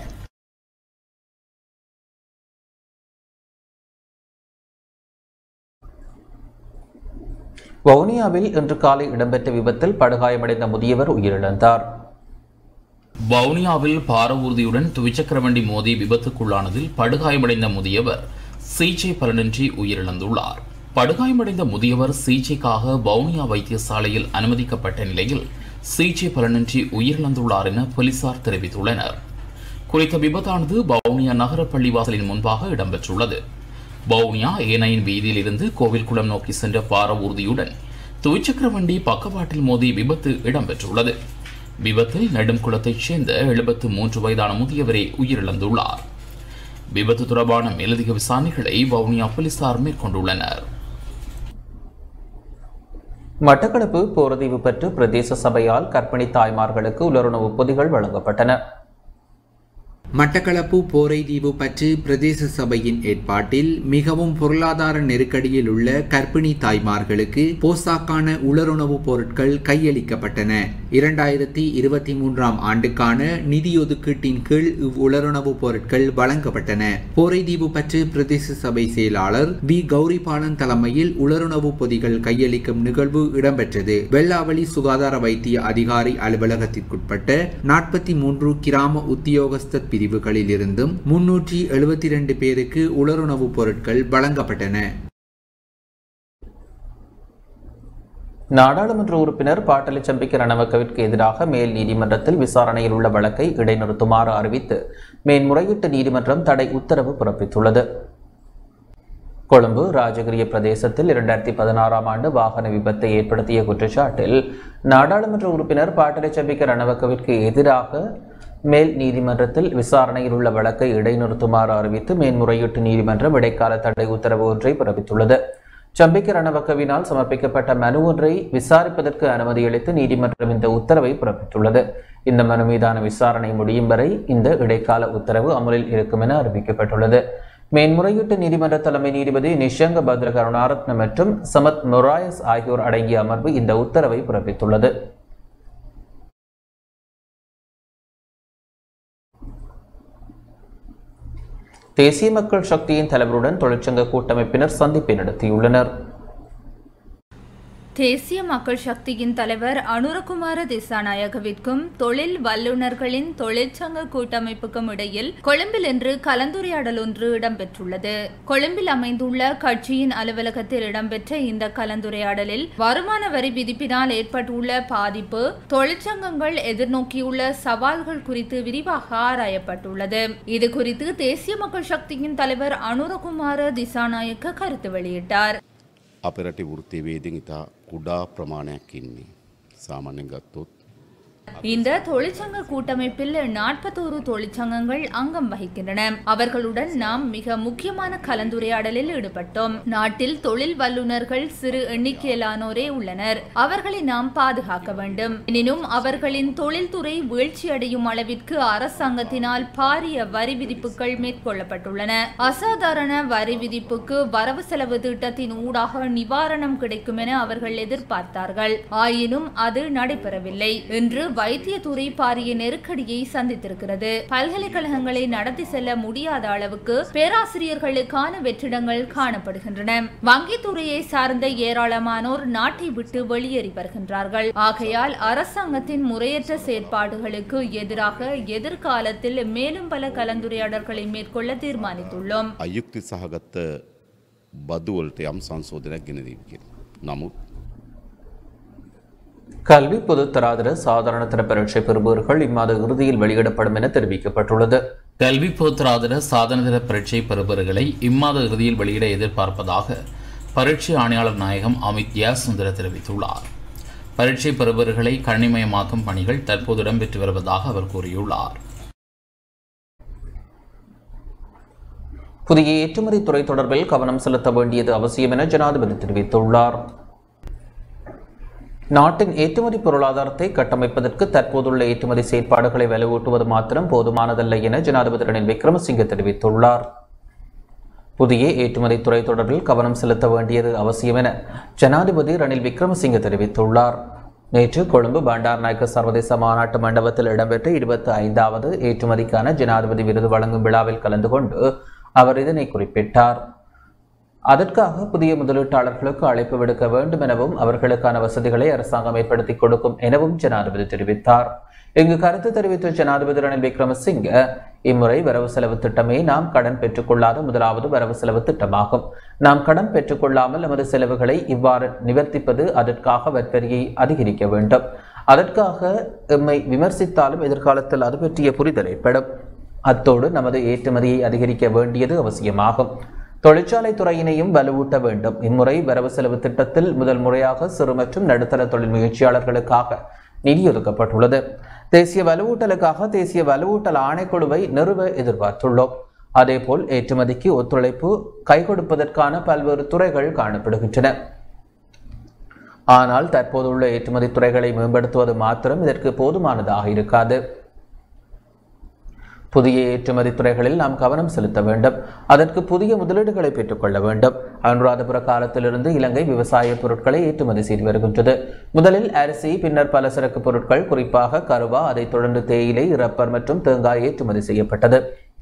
வவுனியாவில் இன்று காலை இடம்பெற்ற விபத்தில் படுகாயமடைந்த முதியவர் உயிரிழந்தார் வவுனியாவில் பாரவூர்தியுடன் துவிச்சக்கர வண்டி மோதி விபத்துக்குள்ளானதில் படுகாயமடைந்த முதியவர் சிகிச்சை பலனின்றி உயிரிழந்துள்ளார் படுகாயமடைந்த முதியவர் சிகிச்சைக்காக வவுனியா வைத்தியசாலையில் அனுமதிக்கப்பட்ட நிலையில் சிகிச்சை பலனின்றி உயிரிழந்துள்ளார் என போலீசார் தெரிவித்துள்ளனர் குறித்த விபத்தானது வவுனியா நகர பள்ளிவாசலின் முன்பாக இடம்பெற்றுள்ளது வவுனியா ஏனையின் வீதியில் இருந்து கோவில்குளம் நோக்கி சென்ற பாரவூர்தியுடன் துவிச்சக்கர வண்டி பக்கவாட்டில் மோதி விபத்து இடம்பெற்றுள்ளது விபத்தில் நெடும்குளத்தைச் சேர்ந்த எழுபத்து மூன்று வயதான முதியவரே உயிரிழந்துள்ளார் விபத்து தொடர்பான மேலதிக விசாரணைகளை வவுனியா போலீசார் மேற்கொண்டுள்ளனர் மட்டக்களப்பு போரதீவு பெற்று பிரதேச சபையால் கர்ப்பிணி தாய்மார்களுக்கு உலருணவு பொதிகள் வழங்கப்பட்டன மட்டக்களப்பு போரைதீவு பற்று பிரதேச சபையின் ஏற்பாட்டில் மிகவும் பொருளாதார நெருக்கடியில் உள்ள கர்ப்பிணி தாய்மார்களுக்கு போசாக்கான உலருணவுப் பொருட்கள் கையளிக்கப்பட்டன இரண்டாயிரத்தி இருபத்தி மூன்றாம் ஆண்டுக்கான நிதி ஒதுக்கீட்டின் கீழ் இவ் உலருணவுப் பொருட்கள் வழங்கப்பட்டன போரைதீவு பற்று பிரதேச சபை செயலாளர் வி கௌரிபாலன் தலைமையில் உலருணவு பொதிகள் கையளிக்கும் நிகழ்வு இடம்பெற்றது வெள்ளாவளி சுகாதார வைத்திய அதிகாரி அலுவலகத்திற்குட்பட்ட நாற்பத்தி மூன்று கிராம உத்தியோகஸ்த பிரிவுகளில் இருந்தும் முன்னூற்றி எழுபத்தி இரண்டு பேருக்கு உலருணவுப் பொருட்கள் வழங்கப்பட்டன நாடாளுமன்ற உறுப்பினர் பாட்டலி சம்பிக்க ரணவக்கவிற்கு எதிராக மேல் நீதிமன்றத்தில் விசாரணையில் உள்ள வழக்கை இடைநிறுத்துமாறு அறிவித்து மேன்முறையீட்டு நீதிமன்றம் தடை உத்தரவு பிறப்பித்துள்ளது கொழும்பு ராஜகிரிய பிரதேசத்தில் இரண்டாயிரத்தி பதினாறாம் ஆண்டு வாகன விபத்தை ஏற்படுத்திய குற்றச்சாட்டில் நாடாளுமன்ற உறுப்பினர் பாட்டலி சம்பிக்க ரணவக்கவிற்கு எதிராக மேல் நீதிமன்றத்தில் விசாரணையில் உள்ள வழக்கை இடைநிறுத்துமாறு அறிவித்து மேன்முறையீட்டு நீதிமன்றம் இடைக்கால தடை உத்தரவு ஒன்றை பிறப்பித்துள்ளது சம்பிக்க ரணவக்கவினால் சமர்ப்பிக்கப்பட்ட மனு ஒன்றை விசாரிப்பதற்கு அனுமதி அளித்து நீதிமன்றம் இந்த உத்தரவை பிறப்பித்துள்ளது இந்த மனு மீதான விசாரணை முடியும் வரை இந்த இடைக்கால உத்தரவு அமலில் இருக்கும் என அறிவிக்கப்பட்டுள்ளது மேன்முறையீட்டு நீதிமன்ற தலைமை நீதிபதி நிஷங்க பத்ர கருணாரத்ன மற்றும் சமத் மொராயஸ் ஆகியோர் அடங்கிய அமர்வு இந்த உத்தரவை பிறப்பித்துள்ளது தேசிய மக்கள் சக்தியின் தலைவருடன் தொழிற்சங்க கூட்டமைப்பினர் சந்திப்பை நடத்தியுள்ளனர் தேசிய மக்கள் சக்தியின் தலைவர் அனுரகுமார திசாநாயகவிற்கும் தொழில் வல்லுநர்களின் தொழிற்சங்க கூட்டமைப்புக்கும் இடையில் கொழும்பில் இன்று கலந்துரையாடல் ஒன்று இடம்பெற்றுள்ளது கொழும்பில் அமைந்துள்ள கட்சியின் அலுவலகத்தில் இடம்பெற்ற இந்த கலந்துரையாடலில் வருமான வரி விதிப்பினால் ஏற்பட்டுள்ள பாதிப்பு தொழிற்சங்கங்கள் எதிர்நோக்கியுள்ள சவால்கள் குறித்து விரிவாக ஆராயப்பட்டுள்ளது இது குறித்து தேசிய மக்கள் சக்தியின் தலைவர் அனுரகுமார திசாநாயக்க கருத்து வெளியிட்டார் අප රටේ වෘත්තිවේදෙන් ඉතා කුඩා ප්‍රමාණයක් ඉන්නේ. සාමාන්‍යෙන් ගත්තොත් இந்த தொழிற்சங்க கூட்டமைப்பில் நாற்பத்தோரு தொழிற்சங்கங்கள் அங்கம் வகிக்கின்றன அவர்களுடன் நாம் மிக முக்கியமான கலந்துரையாடலில் ஈடுபட்டோம் நாட்டில் தொழில் வல்லுநர்கள் சிறு எண்ணிக்கையிலானோரே உள்ளனர் அவர்களை நாம் பாதுகாக்க வேண்டும் எனினும் அவர்களின் தொழில்துறை வீழ்ச்சியடையும் அளவிற்கு அரசாங்கத்தினால் பாரிய வரி விதிப்புகள் மேற்கொள்ளப்பட்டுள்ளன அசாதாரண வரி விதிப்புக்கு வரவு செலவு திட்டத்தின் ஊடாக நிவாரணம் கிடைக்கும் என அவர்கள் எதிர்பார்த்தார்கள் ஆயினும் அது நடைபெறவில்லை இன்று வைத்தியத்துறை பாரிய நெருக்கடியை சந்தித்திருக்கிறது பல்கலைக்கழகங்களை நடத்தி செல்ல முடியாத அளவுக்கு பேராசிரியர்களுக்கான வெற்றிடங்கள் காணப்படுகின்றன வங்கித்துறையை சார்ந்த ஏராளமானோர் நாட்டை விட்டு வெளியேறி வருகின்றார்கள் ஆகையால் அரசாங்கத்தின் முறையற்ற செயற்பாடுகளுக்கு எதிராக எதிர்காலத்தில் மேலும் பல கலந்துரையாடல்களை மேற்கொள்ள தீர்மானித்துள்ளோம் අයුක්ති සහගත්ත බදුවලට යම් සංශෝධනයක් ගෙනදීම කිය. නමුත් கல்வி பொதுத்தராதர சாதாரண தர பரீட்சை பெறுபவர்கள் இம்மாத இறுதியில் வெளியிடப்படும் என தெரிவிக்கப்பட்டுள்ளது கல்வி பொதுத்தராதர சாதனதர பரீட்சை பெறுபவர்களை இம்மாத இறுதியில் வெளியிட எதிர்பார்ப்பதாக பரீட்சை ஆணையாளர் நாயகம் அமித் யா சுந்தர தெரிவித்துள்ளார் பரீட்சை பெறுபவர்களை கணிமயமாக்கும் பணிகள் தற்போது இடம்பெற்று வருவதாக அவர் கூறியுள்ளார் புதிய ஏற்றுமதி துறை தொடர்பில் கவனம் செலுத்த வேண்டியது அவசியம் என ஜனாதிபதி தெரிவித்துள்ளார் நாட்டின் ஏற்றுமதி பொருளாதாரத்தை கட்டமைப்பதற்கு தற்போதுள்ள ஏற்றுமதி செயற்பாடுகளை வலுவூட்டுவது மாத்திரம் போதுமானதல்ல என ஜனாதிபதி ரணில் விக்ரமசிங்கே தெரிவித்துள்ளார் புதிய ஏற்றுமதி துறை தொடர்பில் கவனம் செலுத்த வேண்டியது அவசியம் என ஜனாதிபதி ரணில் விக்ரமசிங்கே தெரிவித்துள்ளார் நேற்று கொழும்பு பண்டார் நாயக்க சர்வதேச மாநாட்டு மண்டபத்தில் இடம்பெற்ற இருபத்தி ஐந்தாவது ஏற்றுமதிக்கான ஜனாதிபதி விருது வழங்கும் விழாவில் கலந்து கொண்டு அவர் இதனை குறிப்பிட்டார் அதற்காக புதிய முதலீட்டாளர்களுக்கு அழைப்பு விடுக்க வேண்டும் எனவும் அவர்களுக்கான வசதிகளை அரசாங்கம் ஏற்படுத்தி கொடுக்கும் எனவும் ஜனாதிபதி தெரிவித்தார் இங்கு கருத்து தெரிவித்த ஜனாதிபதி ரணில் விக்ரமசிங்க இம்முறை வரவு செலவு திட்டமே நாம் கடன் பெற்றுக்கொள்ளாத முதலாவது வரவு செலவு திட்டமாகும் நாம் கடன் பெற்றுக்கொள்ளாமல் நமது செலவுகளை இவ்வாறு நிவர்த்திப்பது அதற்காக வரியை அதிகரிக்க வேண்டும் அதற்காக எம்மை விமர்சித்தாலும் எதிர்காலத்தில் அது பற்றிய புரிதல் ஏற்படும் அத்தோடு நமது ஏற்றுமதியை அதிகரிக்க வேண்டியது அவசியமாகும் தொழிற்சாலை துறையினையும் வலுவூட்ட வேண்டும் இம்முறை வரவு செலவு திட்டத்தில் முதல் முறையாக சிறு மற்றும் நடுத்தர தொழில் முயற்சியாளர்களுக்காக நிதி ஒதுக்கப்பட்டுள்ளது தேசிய வலுவூட்டலுக்காக தேசிய வலுவூட்டல் ஆணைக்குழுவை நிறுவ எதிர்பார்த்துள்ளோம் அதேபோல் ஏற்றுமதிக்கு ஒத்துழைப்பு கை கொடுப்பதற்கான பல்வேறு துறைகள் காணப்படுகின்றன ஆனால் தற்போதுள்ள ஏற்றுமதி துறைகளை மேம்படுத்துவது மாத்திரம் இதற்கு போதுமானதாக இருக்காது புதிய ஏற்றுமதி துறைகளில் நாம் கவனம் செலுத்த வேண்டும் அதற்கு புதிய முதலீடுகளை பெற்றுக்கொள்ள வேண்டும் அனுராதபுர காலத்திலிருந்து இலங்கை விவசாய பொருட்களை ஏற்றுமதி செய்து வருகின்றது முதலில் அரிசி பின்னர் பலசரக்கு பொருட்கள் குறிப்பாக கருவா அதைத் தொடர்ந்து தேயிலை ரப்பர் மற்றும் தேங்காய் ஏற்றுமதி செய்யப்பட்டது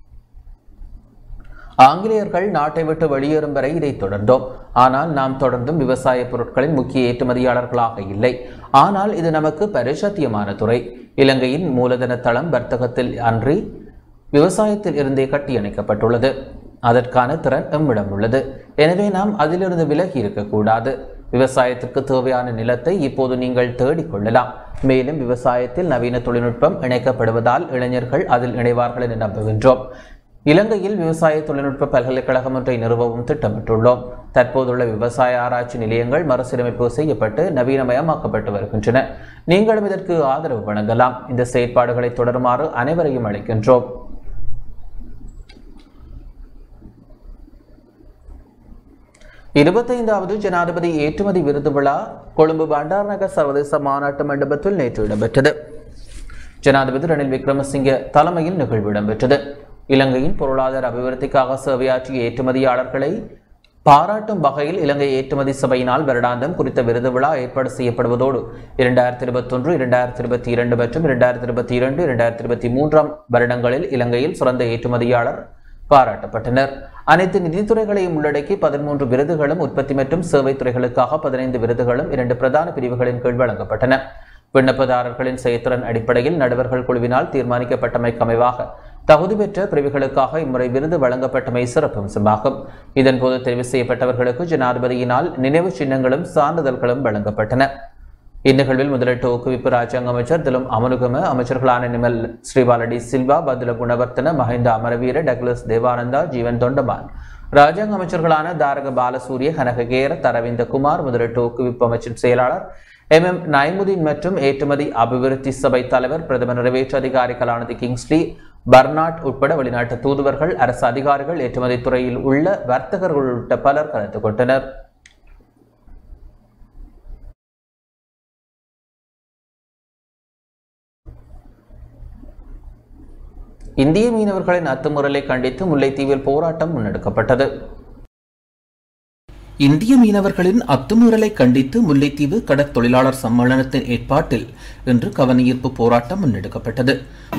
ஆங்கிலேயர்கள் நாட்டை விட்டு வெளியேறும் வரை இதை தொடர்ந்தோம் ஆனால் நாம் தொடர்ந்தும் விவசாய பொருட்களின் முக்கிய ஏற்றுமதியாளர்களாக இல்லை ஆனால் இது நமக்கு பரிசத்தியமான துறை இலங்கையின் மூலதன தளம் வர்த்தகத்தில் அன்றி விவசாயத்தில் இருந்தே கட்டியணைக்கப்பட்டுள்ளது அதற்கான திறன் எம்மிடம் உள்ளது எனவே நாம் அதிலிருந்து விலகி இருக்கக்கூடாது விவசாயத்திற்கு தேவையான நிலத்தை இப்போது நீங்கள் தேடிக்கொள்ளலாம் மேலும் விவசாயத்தில் நவீன தொழில்நுட்பம் இணைக்கப்படுவதால் இளைஞர்கள் அதில் இணைவார்கள் என நம்புகின்றோம் இலங்கையில் விவசாய தொழில்நுட்ப பல்கலைக்கழகம் ஒன்றை நிறுவவும் திட்டமிட்டுள்ளோம் தற்போதுள்ள விவசாய ஆராய்ச்சி நிலையங்கள் மறுசீரமைப்பு செய்யப்பட்டு நவீனமயமாக்கப்பட்டு வருகின்றன நீங்களும் இதற்கு ஆதரவு வழங்கலாம் இந்த செயற்பாடுகளை தொடருமாறு அனைவரையும் அழைக்கின்றோம் இருபத்தைந்தாவது ஜனாதிபதி ஏற்றுமதி விருது விழா கொழும்பு பண்டார்நகர் சர்வதேச மாநாட்டு மண்டபத்தில் நேற்று இடம்பெற்றது ஜனாதிபதி ரணில் விக்ரமசிங்க தலைமையில் நிகழ்வு இடம்பெற்றது இலங்கையின் பொருளாதார அபிவிருத்திக்காக சேவையாற்றிய ஏற்றுமதியாளர்களை பாராட்டும் வகையில் இலங்கை ஏற்றுமதி சபையினால் வருடாந்தம் குறித்த விருது விழா ஏற்பாடு செய்யப்படுவதோடு இரண்டாயிரத்தி இருபத்தொன்று இரண்டாயிரத்தி இருபத்தி இரண்டு மற்றும் இரண்டாயிரத்தி இருபத்தி இரண்டு இரண்டாயிரத்தி இருபத்தி மூன்றாம் வருடங்களில் இலங்கையில் சிறந்த ஏற்றுமதியாளர் பாராட்டப்பட்டனர் அனைத்து நிதித்துறைகளையும் உள்ளடக்கி பதிமூன்று விருதுகளும் உற்பத்தி மற்றும் சேவை துறைகளுக்காக பதினைந்து விருதுகளும் இரண்டு பிரதான பிரிவுகளின் கீழ் வழங்கப்பட்டன விண்ணப்பதாரர்களின் செயற்திறன் அடிப்படையில் நடுவர்கள் குழுவினால் தீர்மானிக்கப்பட்டமைக்கு அமைவாக தகுதி பெற்ற பிரிவுகளுக்காக இம்முறை விருது வழங்கப்பட்டமை சிறப்பம்சமாகும் இதன்போது தெரிவு செய்யப்பட்டவர்களுக்கு ஜனாதிபதியினால் நினைவு சின்னங்களும் சான்றிதழ்களும் வழங்கப்பட்டன இந்நிகழ்வில் முதலீட்டு ஊக்குவிப்பு ராஜாங்க அமைச்சர் திலும் அமனுகம அமைச்சர்களான நிமல் ஸ்ரீபாலடி சில்வா பதுல குணவர்த்தன மஹிந்த அமரவீர டக்ளஸ் தேவானந்தா ஜீவன் தொண்டமான் ராஜாங்க அமைச்சர்களான தாரக பாலசூரிய கனககேர தரவிந்த குமார் முதலீட்டு ஊக்குவிப்பு அமைச்சின் செயலாளர் எம் எம் நைமுதீன் மற்றும் ஏற்றுமதி அபிவிருத்தி சபை தலைவர் பிரதமர் நிறைவேற்று அதிகாரி கலாநிதி கிங்ஸ்லி பர்னாட் உட்பட வெளிநாட்டு தூதுவர்கள் அரசு அதிகாரிகள் ஏற்றுமதி துறையில் உள்ள வர்த்தகர்கள் உள்ளிட்ட பலர் கலந்து கொண்டனர் இந்திய மீனவர்களின் அத்துமுறலை கண்டித்து முல்லைத்தீவில் போராட்டம் முன்னெடுக்கப்பட்டது இந்திய மீனவர்களின் அத்துமீறலை கண்டித்து முல்லைத்தீவு கடற்தொழிலாளர் சம்மேளனத்தின் ஏற்பாட்டில் இன்று கவனஈர்ப்பு போராட்டம் முன்னெடுக்கப்பட்டது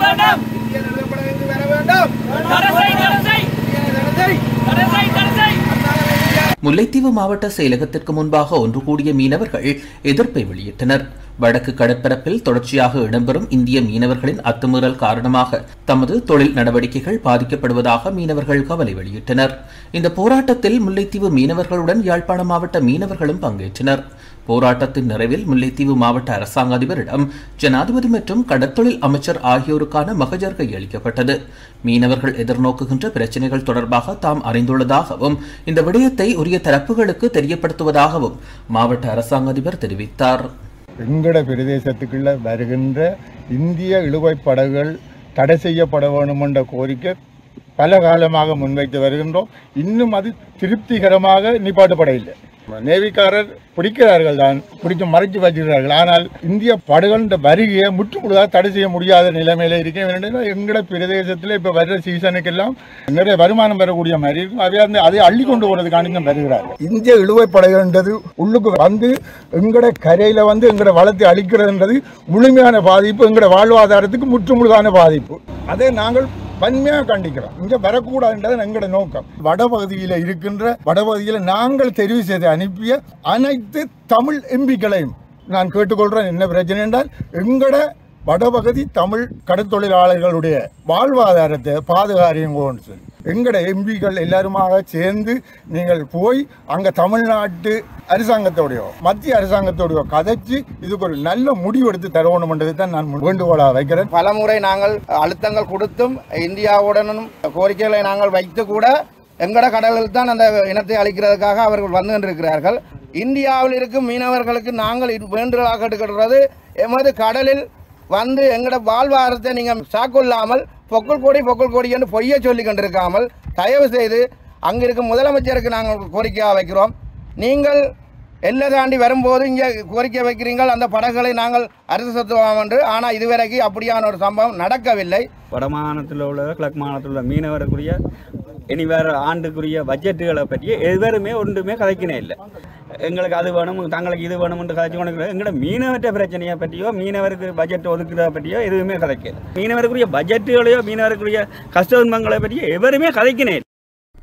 முல்லைத்தீவு மாவட்ட செயலகத்திற்கு முன்பாக ஒன்று கூடிய மீனவர்கள் எதிர்ப்பை வெளியிட்டனர் வடக்கு கடற்பரப்பில் தொடர்ச்சியாக இடம்பெறும் இந்திய மீனவர்களின் அத்துமீறல் காரணமாக தமது தொழில் நடவடிக்கைகள் பாதிக்கப்படுவதாக மீனவர்கள் கவலை வெளியிட்டனர் இந்த போராட்டத்தில் முல்லைத்தீவு மீனவர்களுடன் யாழ்ப்பாண மாவட்ட மீனவர்களும் பங்கேற்றனர் போராட்டத்தின் நிறைவில் முல்லைத்தீவு மாவட்ட அரசாங்க அதிபரிடம் ஜனாதிபதி மற்றும் கடற்தொழில் அமைச்சர் ஆகியோருக்கான மகஜர் கையளிக்கப்பட்டது மீனவர்கள் எதிர்நோக்குகின்ற பிரச்சினைகள் தொடர்பாக தாம் அறிந்துள்ளதாகவும் இந்த விடயத்தை உரிய தரப்புகளுக்கு தெரியப்படுத்துவதாகவும் மாவட்ட அரசாங்க அதிபர் தெரிவித்தார் எங்கட பிரதேசத்துக்குள்ள வருகின்ற இந்திய இழுவைப் படகுகள் தடை செய்யப்பட வேண்டும் என்ற கோரிக்கை பல காலமாக முன்வைத்து வருகின்றோம் இன்னும் அது திருப்திகரமாக நிப்பாட்டப்பட இல்லை நேவிக்காரர் பிடிக்கிறார்கள் தான் பிடித்து மறைச்சு வச்சிருக்கிறார்கள் ஆனால் இந்திய படகுன்ற வருகையை முற்றுமுழுதாக தடை செய்ய முடியாத நிலைமையில இருக்கேன் வேண்டாம் எங்கட பிரதேசத்தில் இப்போ வர்ற சீசனுக்கெல்லாம் நிறைய வருமானம் பெறக்கூடிய மாதிரி இருக்கும் அவை அந்த அதை அள்ளி கொண்டு போறதுக்காண்டி தான் வருகிறார்கள் இந்திய இழுவை படகுன்றது உள்ளுக்கு வந்து எங்கட கரையில வந்து எங்கட வளத்தை அழிக்கிறதுன்றது முழுமையான பாதிப்பு எங்கட வாழ்வாதாரத்துக்கு முற்றுமுழுதான பாதிப்பு அதை நாங்கள் வன்மையாக கண்டிக்கிறோம் இங்க வரக்கூடாதுன்றது எங்களோட நோக்கம் வடபகுதியில் இருக்கின்ற வடபகுதியில் நாங்கள் தெரிவு செய்து அனுப்பிய அனைத்து தமிழ் எம்பிக்களையும் நான் கேட்டுக்கொள்றேன் என்ன பிரச்சனை என்றால் எங்கட வடபகுதி தமிழ் கடற்தொழிலாளர்களுடைய வாழ்வாதாரத்தை பாதுகாரியுங்கோன்னு சொல்லி எங்கட எம்பிக்கள் எல்லாருமாக சேர்ந்து நீங்கள் போய் அங்க தமிழ்நாட்டு அரசாங்கத்தோடையோ மத்திய அரசாங்கத்தோடையோ கதைச்சு இதுக்கு ஒரு நல்ல முடிவு எடுத்து தரணும்ன்றது தான் நான் வேண்டுகோளாக வைக்கிறேன் பலமுறை நாங்கள் அழுத்தங்கள் கொடுத்தும் இந்தியாவுடனும் கோரிக்கைகளை நாங்கள் வைத்து கூட எங்கட கடலில் தான் அந்த இனத்தை அழிக்கிறதுக்காக அவர்கள் வந்து கொண்டிருக்கிறார்கள் இந்தியாவில் இருக்கும் மீனவர்களுக்கு நாங்கள் இது வேண்டுதலாக எடுக்கிறது எமது கடலில் வந்து எங்கட வாழ்வாதாரத்தை நீங்கள் சாக்கொள்ளாமல் பொக்குள் கோடி பொக்குள் கோடி என்று பொய்யை சொல்லி கொண்டிருக்காமல் தயவு செய்து அங்கே இருக்கும் முதலமைச்சருக்கு நாங்கள் கோரிக்கையாக வைக்கிறோம் நீங்கள் எல்லை தாண்டி வரும்போது இங்கே கோரிக்கை வைக்கிறீங்கள் அந்த படகுகளை நாங்கள் அரசு சொத்துவோம் என்று ஆனால் இதுவரைக்கும் அப்படியான ஒரு சம்பவம் நடக்கவில்லை வட மாகாணத்தில் உள்ள கிழக்கு மாகாணத்தில் உள்ள மீனவருக்குரிய இனி வேறு ஆண்டுக்குரிய பட்ஜெட்டுகளை பற்றி எவருமே ஒன்றுமே கதைக்கினே இல்லை எங்களுக்கு அது வேணும் தங்களுக்கு இது வேணும் என்று கதைச்சு கொண்டு எங்களோட மீனவற்ற பிரச்சனையை பற்றியோ மீனவருக்கு பட்ஜெட் ஒதுக்குறத பற்றியோ எதுவுமே கதைக்கல மீனவருக்குரிய பட்ஜெட்டுகளையோ மீனவருக்குரிய கஷ்ட துன்பங்களை பற்றியோ எவருமே கதைக்கினே இல்லை.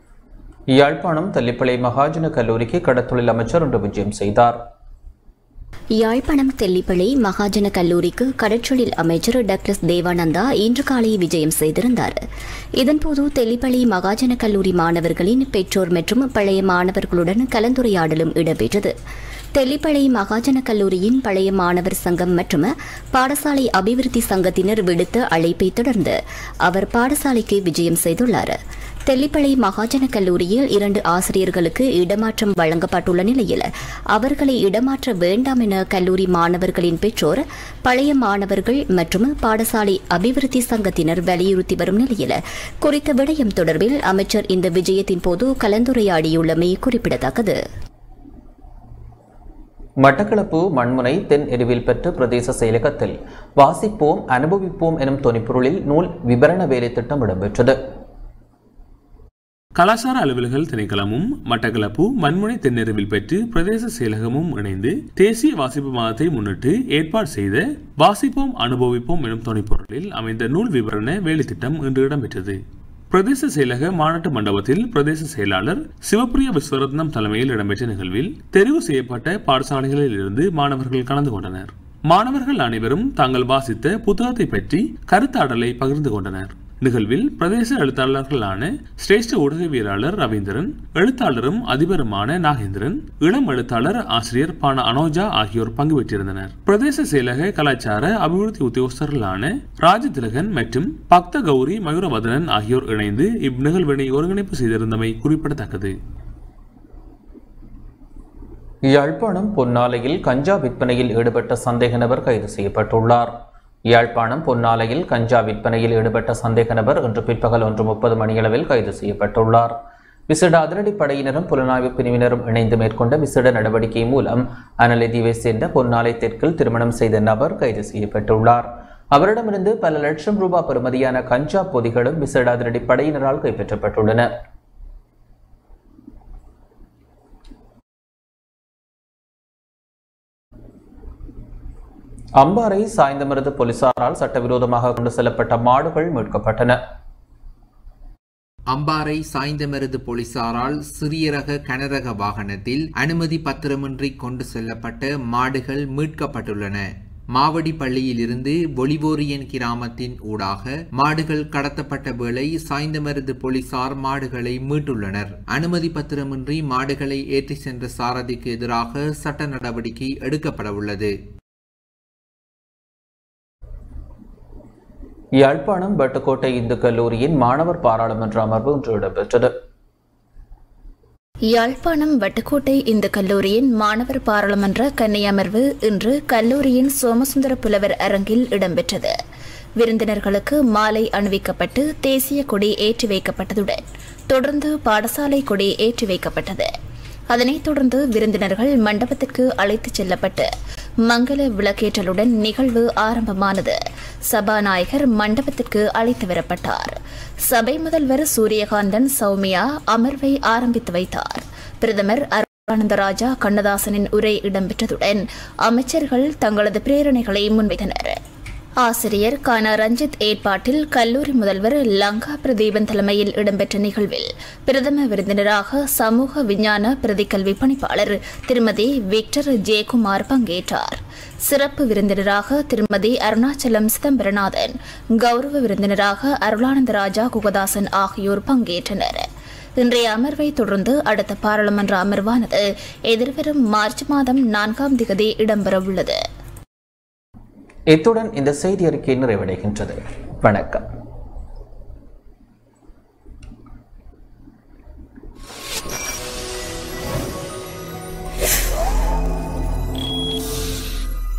யாழ்ப்பாணம் தல்லிப்பளை மகாஜன கல்லூரிக்கு கடத்தொழில் அமைச்சர் இன்று விஜயம் செய்தார் யாழ்ப்பாணம் தெல்லிப்பளை மகாஜன கல்லூரிக்கு கடற்றொழில் அமைச்சர் டாக்டர் தேவானந்தா இன்று காலை விஜயம் செய்திருந்தார் இதன்போது தெல்லிப்பளை மகாஜன கல்லூரி மாணவர்களின் பெற்றோர் மற்றும் பழைய மாணவர்களுடன் கலந்துரையாடலும் இடம்பெற்றது தெல்லிப்பளை மகாஜன கல்லூரியின் பழைய மாணவர் சங்கம் மற்றும் பாடசாலை அபிவிருத்தி சங்கத்தினர் விடுத்த அழைப்பை தொடர்ந்து அவர் பாடசாலைக்கு விஜயம் செய்துள்ளார் தெல்லிப்பளை மகாஜன கல்லூரியில் இரண்டு ஆசிரியர்களுக்கு இடமாற்றம் வழங்கப்பட்டுள்ள நிலையில் அவர்களை இடமாற்ற வேண்டாம் என கல்லூரி மாணவர்களின் பெற்றோர் பழைய மாணவர்கள் மற்றும் பாடசாலை அபிவிருத்தி சங்கத்தினர் வலியுறுத்தி வரும் நிலையில் குறித்த விடயம் தொடர்பில் அமைச்சர் இந்த விஜயத்தின் போது கலந்துரையாடியுள்ளமை குறிப்பிடத்தக்கது மட்டக்களப்பு மண்முனை தென் எருவில் பெற்ற பிரதேச செயலகத்தில் வாசிப்போம் அனுபவிப்போம் எனும் தொனிப்பொருளில் நூல் விபரண வேலை திட்டம் இடம்பெற்றது கலாசார அலுவலர்கள் திணைக்களமும் மட்டக்களப்பு மண்முனை தென்னெருவில் பெற்று பிரதேச செயலகமும் இணைந்து தேசிய வாசிப்பு மாதத்தை முன்னிட்டு ஏற்பாடு செய்த வாசிப்போம் அனுபவிப்போம் எனும் துணைப்பொருளில் அமைந்த நூல் விவரண வேலை திட்டம் இன்று இடம்பெற்றது பிரதேச செயலக மாநாட்டு மண்டபத்தில் பிரதேச செயலாளர் சிவப்பிரிய விஸ்வரத்னம் தலைமையில் இடம்பெற்ற நிகழ்வில் தெரிவு செய்யப்பட்ட பாடசாலைகளில் இருந்து மாணவர்கள் கலந்து கொண்டனர் மாணவர்கள் அனைவரும் தாங்கள் வாசித்த புத்தகத்தை பற்றி கருத்தாடலை பகிர்ந்து கொண்டனர் நிகழ்வில் பிரதேச எழுத்தாளர்களான சிரேஷ்ட ஊடகவியலாளர் ரவீந்திரன் எழுத்தாளரும் அதிபருமான நாகேந்திரன் இளம் எழுத்தாளர் ஆசிரியர் பான அனோஜா ஆகியோர் பங்கு பெற்றிருந்தனர் பிரதேச செயலக கலாச்சார அபிவிருத்தி உத்தியோகஸ்தர்களான ராஜதிலகன் மற்றும் பக்த கௌரி மயூரவதனன் ஆகியோர் இணைந்து இந்நிகழ்வினை ஒருங்கிணைப்பு செய்திருந்தமை குறிப்பிடத்தக்கது யாழ்ப்பாணம் பொன்னாலையில் கஞ்சா விற்பனையில் ஈடுபட்ட சந்தேக நபர் கைது செய்யப்பட்டுள்ளார் யாழ்ப்பாணம் பொன்னாலையில் கஞ்சா விற்பனையில் ஈடுபட்ட சந்தேக நபர் இன்று பிற்பகல் ஒன்று முப்பது மணியளவில் கைது செய்யப்பட்டுள்ளார் விசேட அதிரடி படையினரும் புலனாய்வு பிரிவினரும் இணைந்து மேற்கொண்ட விசேட நடவடிக்கை மூலம் அனலிதீவை சேர்ந்த பொன்னாலை தெற்கில் திருமணம் செய்த நபர் கைது செய்யப்பட்டுள்ளார் அவரிடமிருந்து பல லட்சம் ரூபாய் பெறுமதியான கஞ்சா பொதிகளும் விசேட அதிரடி படையினரால் கைப்பற்றப்பட்டுள்ளன அம்பாறை சாய்ந்தமருது போலீசாரால் சட்டவிரோதமாக கொண்டு செல்லப்பட்ட மாடுகள் மீட்கப்பட்டன அம்பாறை சாய்ந்தமருது போலீசாரால் சிறிய ரக கனரக வாகனத்தில் அனுமதி பத்திரமின்றி கொண்டு செல்லப்பட்ட மாடுகள் மீட்கப்பட்டுள்ளன மாவடி பள்ளியிலிருந்து பொலிவோரியன் கிராமத்தின் ஊடாக மாடுகள் கடத்தப்பட்ட வேளை சாய்ந்தமருது போலீசார் மாடுகளை மீட்டுள்ளனர் அனுமதி பத்திரமின்றி மாடுகளை ஏற்றி சென்ற சாரதிக்கு எதிராக சட்ட நடவடிக்கை எடுக்கப்பட உள்ளது யாழ்ப்பாணம் வட்டுக்கோட்டை இந்து கல்லூரியின் மாணவர் பாராளுமன்ற அமர்வு இன்று இடம்பெற்றது யாழ்ப்பாணம் வட்டுக்கோட்டை இந்து கல்லூரியின் மாணவர் பாராளுமன்ற கன்னி அமர்வு இன்று கல்லூரியின் சோமசுந்தர புலவர் அரங்கில் இடம்பெற்றது விருந்தினர்களுக்கு மாலை அணிவிக்கப்பட்டு தேசிய கொடி ஏற்றி வைக்கப்பட்டதுடன் தொடர்ந்து பாடசாலை கொடி ஏற்றி வைக்கப்பட்டது அதனைத் தொடர்ந்து விருந்தினர்கள் மண்டபத்திற்கு அழைத்துச் செல்லப்பட்டு மங்கள விளக்கேற்றலுடன் நிகழ்வு ஆரம்பமானது சபாநாயகர் மண்டபத்திற்கு அழைத்து வரப்பட்டார் சபை முதல்வர் சூரியகாந்தன் சௌமியா அமர்வை ஆரம்பித்து வைத்தார் பிரதமர் அருணானந்தராஜா கண்ணதாசனின் உரை இடம்பெற்றதுடன் அமைச்சர்கள் தங்களது பிரேரணைகளை முன்வைத்தனர் ஆசிரியர் கானா ரஞ்சித் ஏற்பாட்டில் கல்லூரி முதல்வர் லங்கா பிரதீபன் தலைமையில் இடம்பெற்ற நிகழ்வில் பிரதம விருந்தினராக சமூக விஞ்ஞான பிரதிக்கல்வி பணிப்பாளர் திருமதி விக்டர் ஜெயக்குமார் பங்கேற்றார் சிறப்பு விருந்தினராக திருமதி அருணாச்சலம் சிதம்பரநாதன் கௌரவ விருந்தினராக அருளானந்தராஜா குகதாசன் ஆகியோர் பங்கேற்றனர் இன்றைய அமர்வை தொடர்ந்து அடுத்த பாராளுமன்ற அமர்வானது எதிர்வரும் மார்ச் மாதம் நான்காம் திகதி இடம்பெறவுள்ளது இத்துடன் இந்த செய்தி அறிக்கை நிறைவடைகின்றது வணக்கம்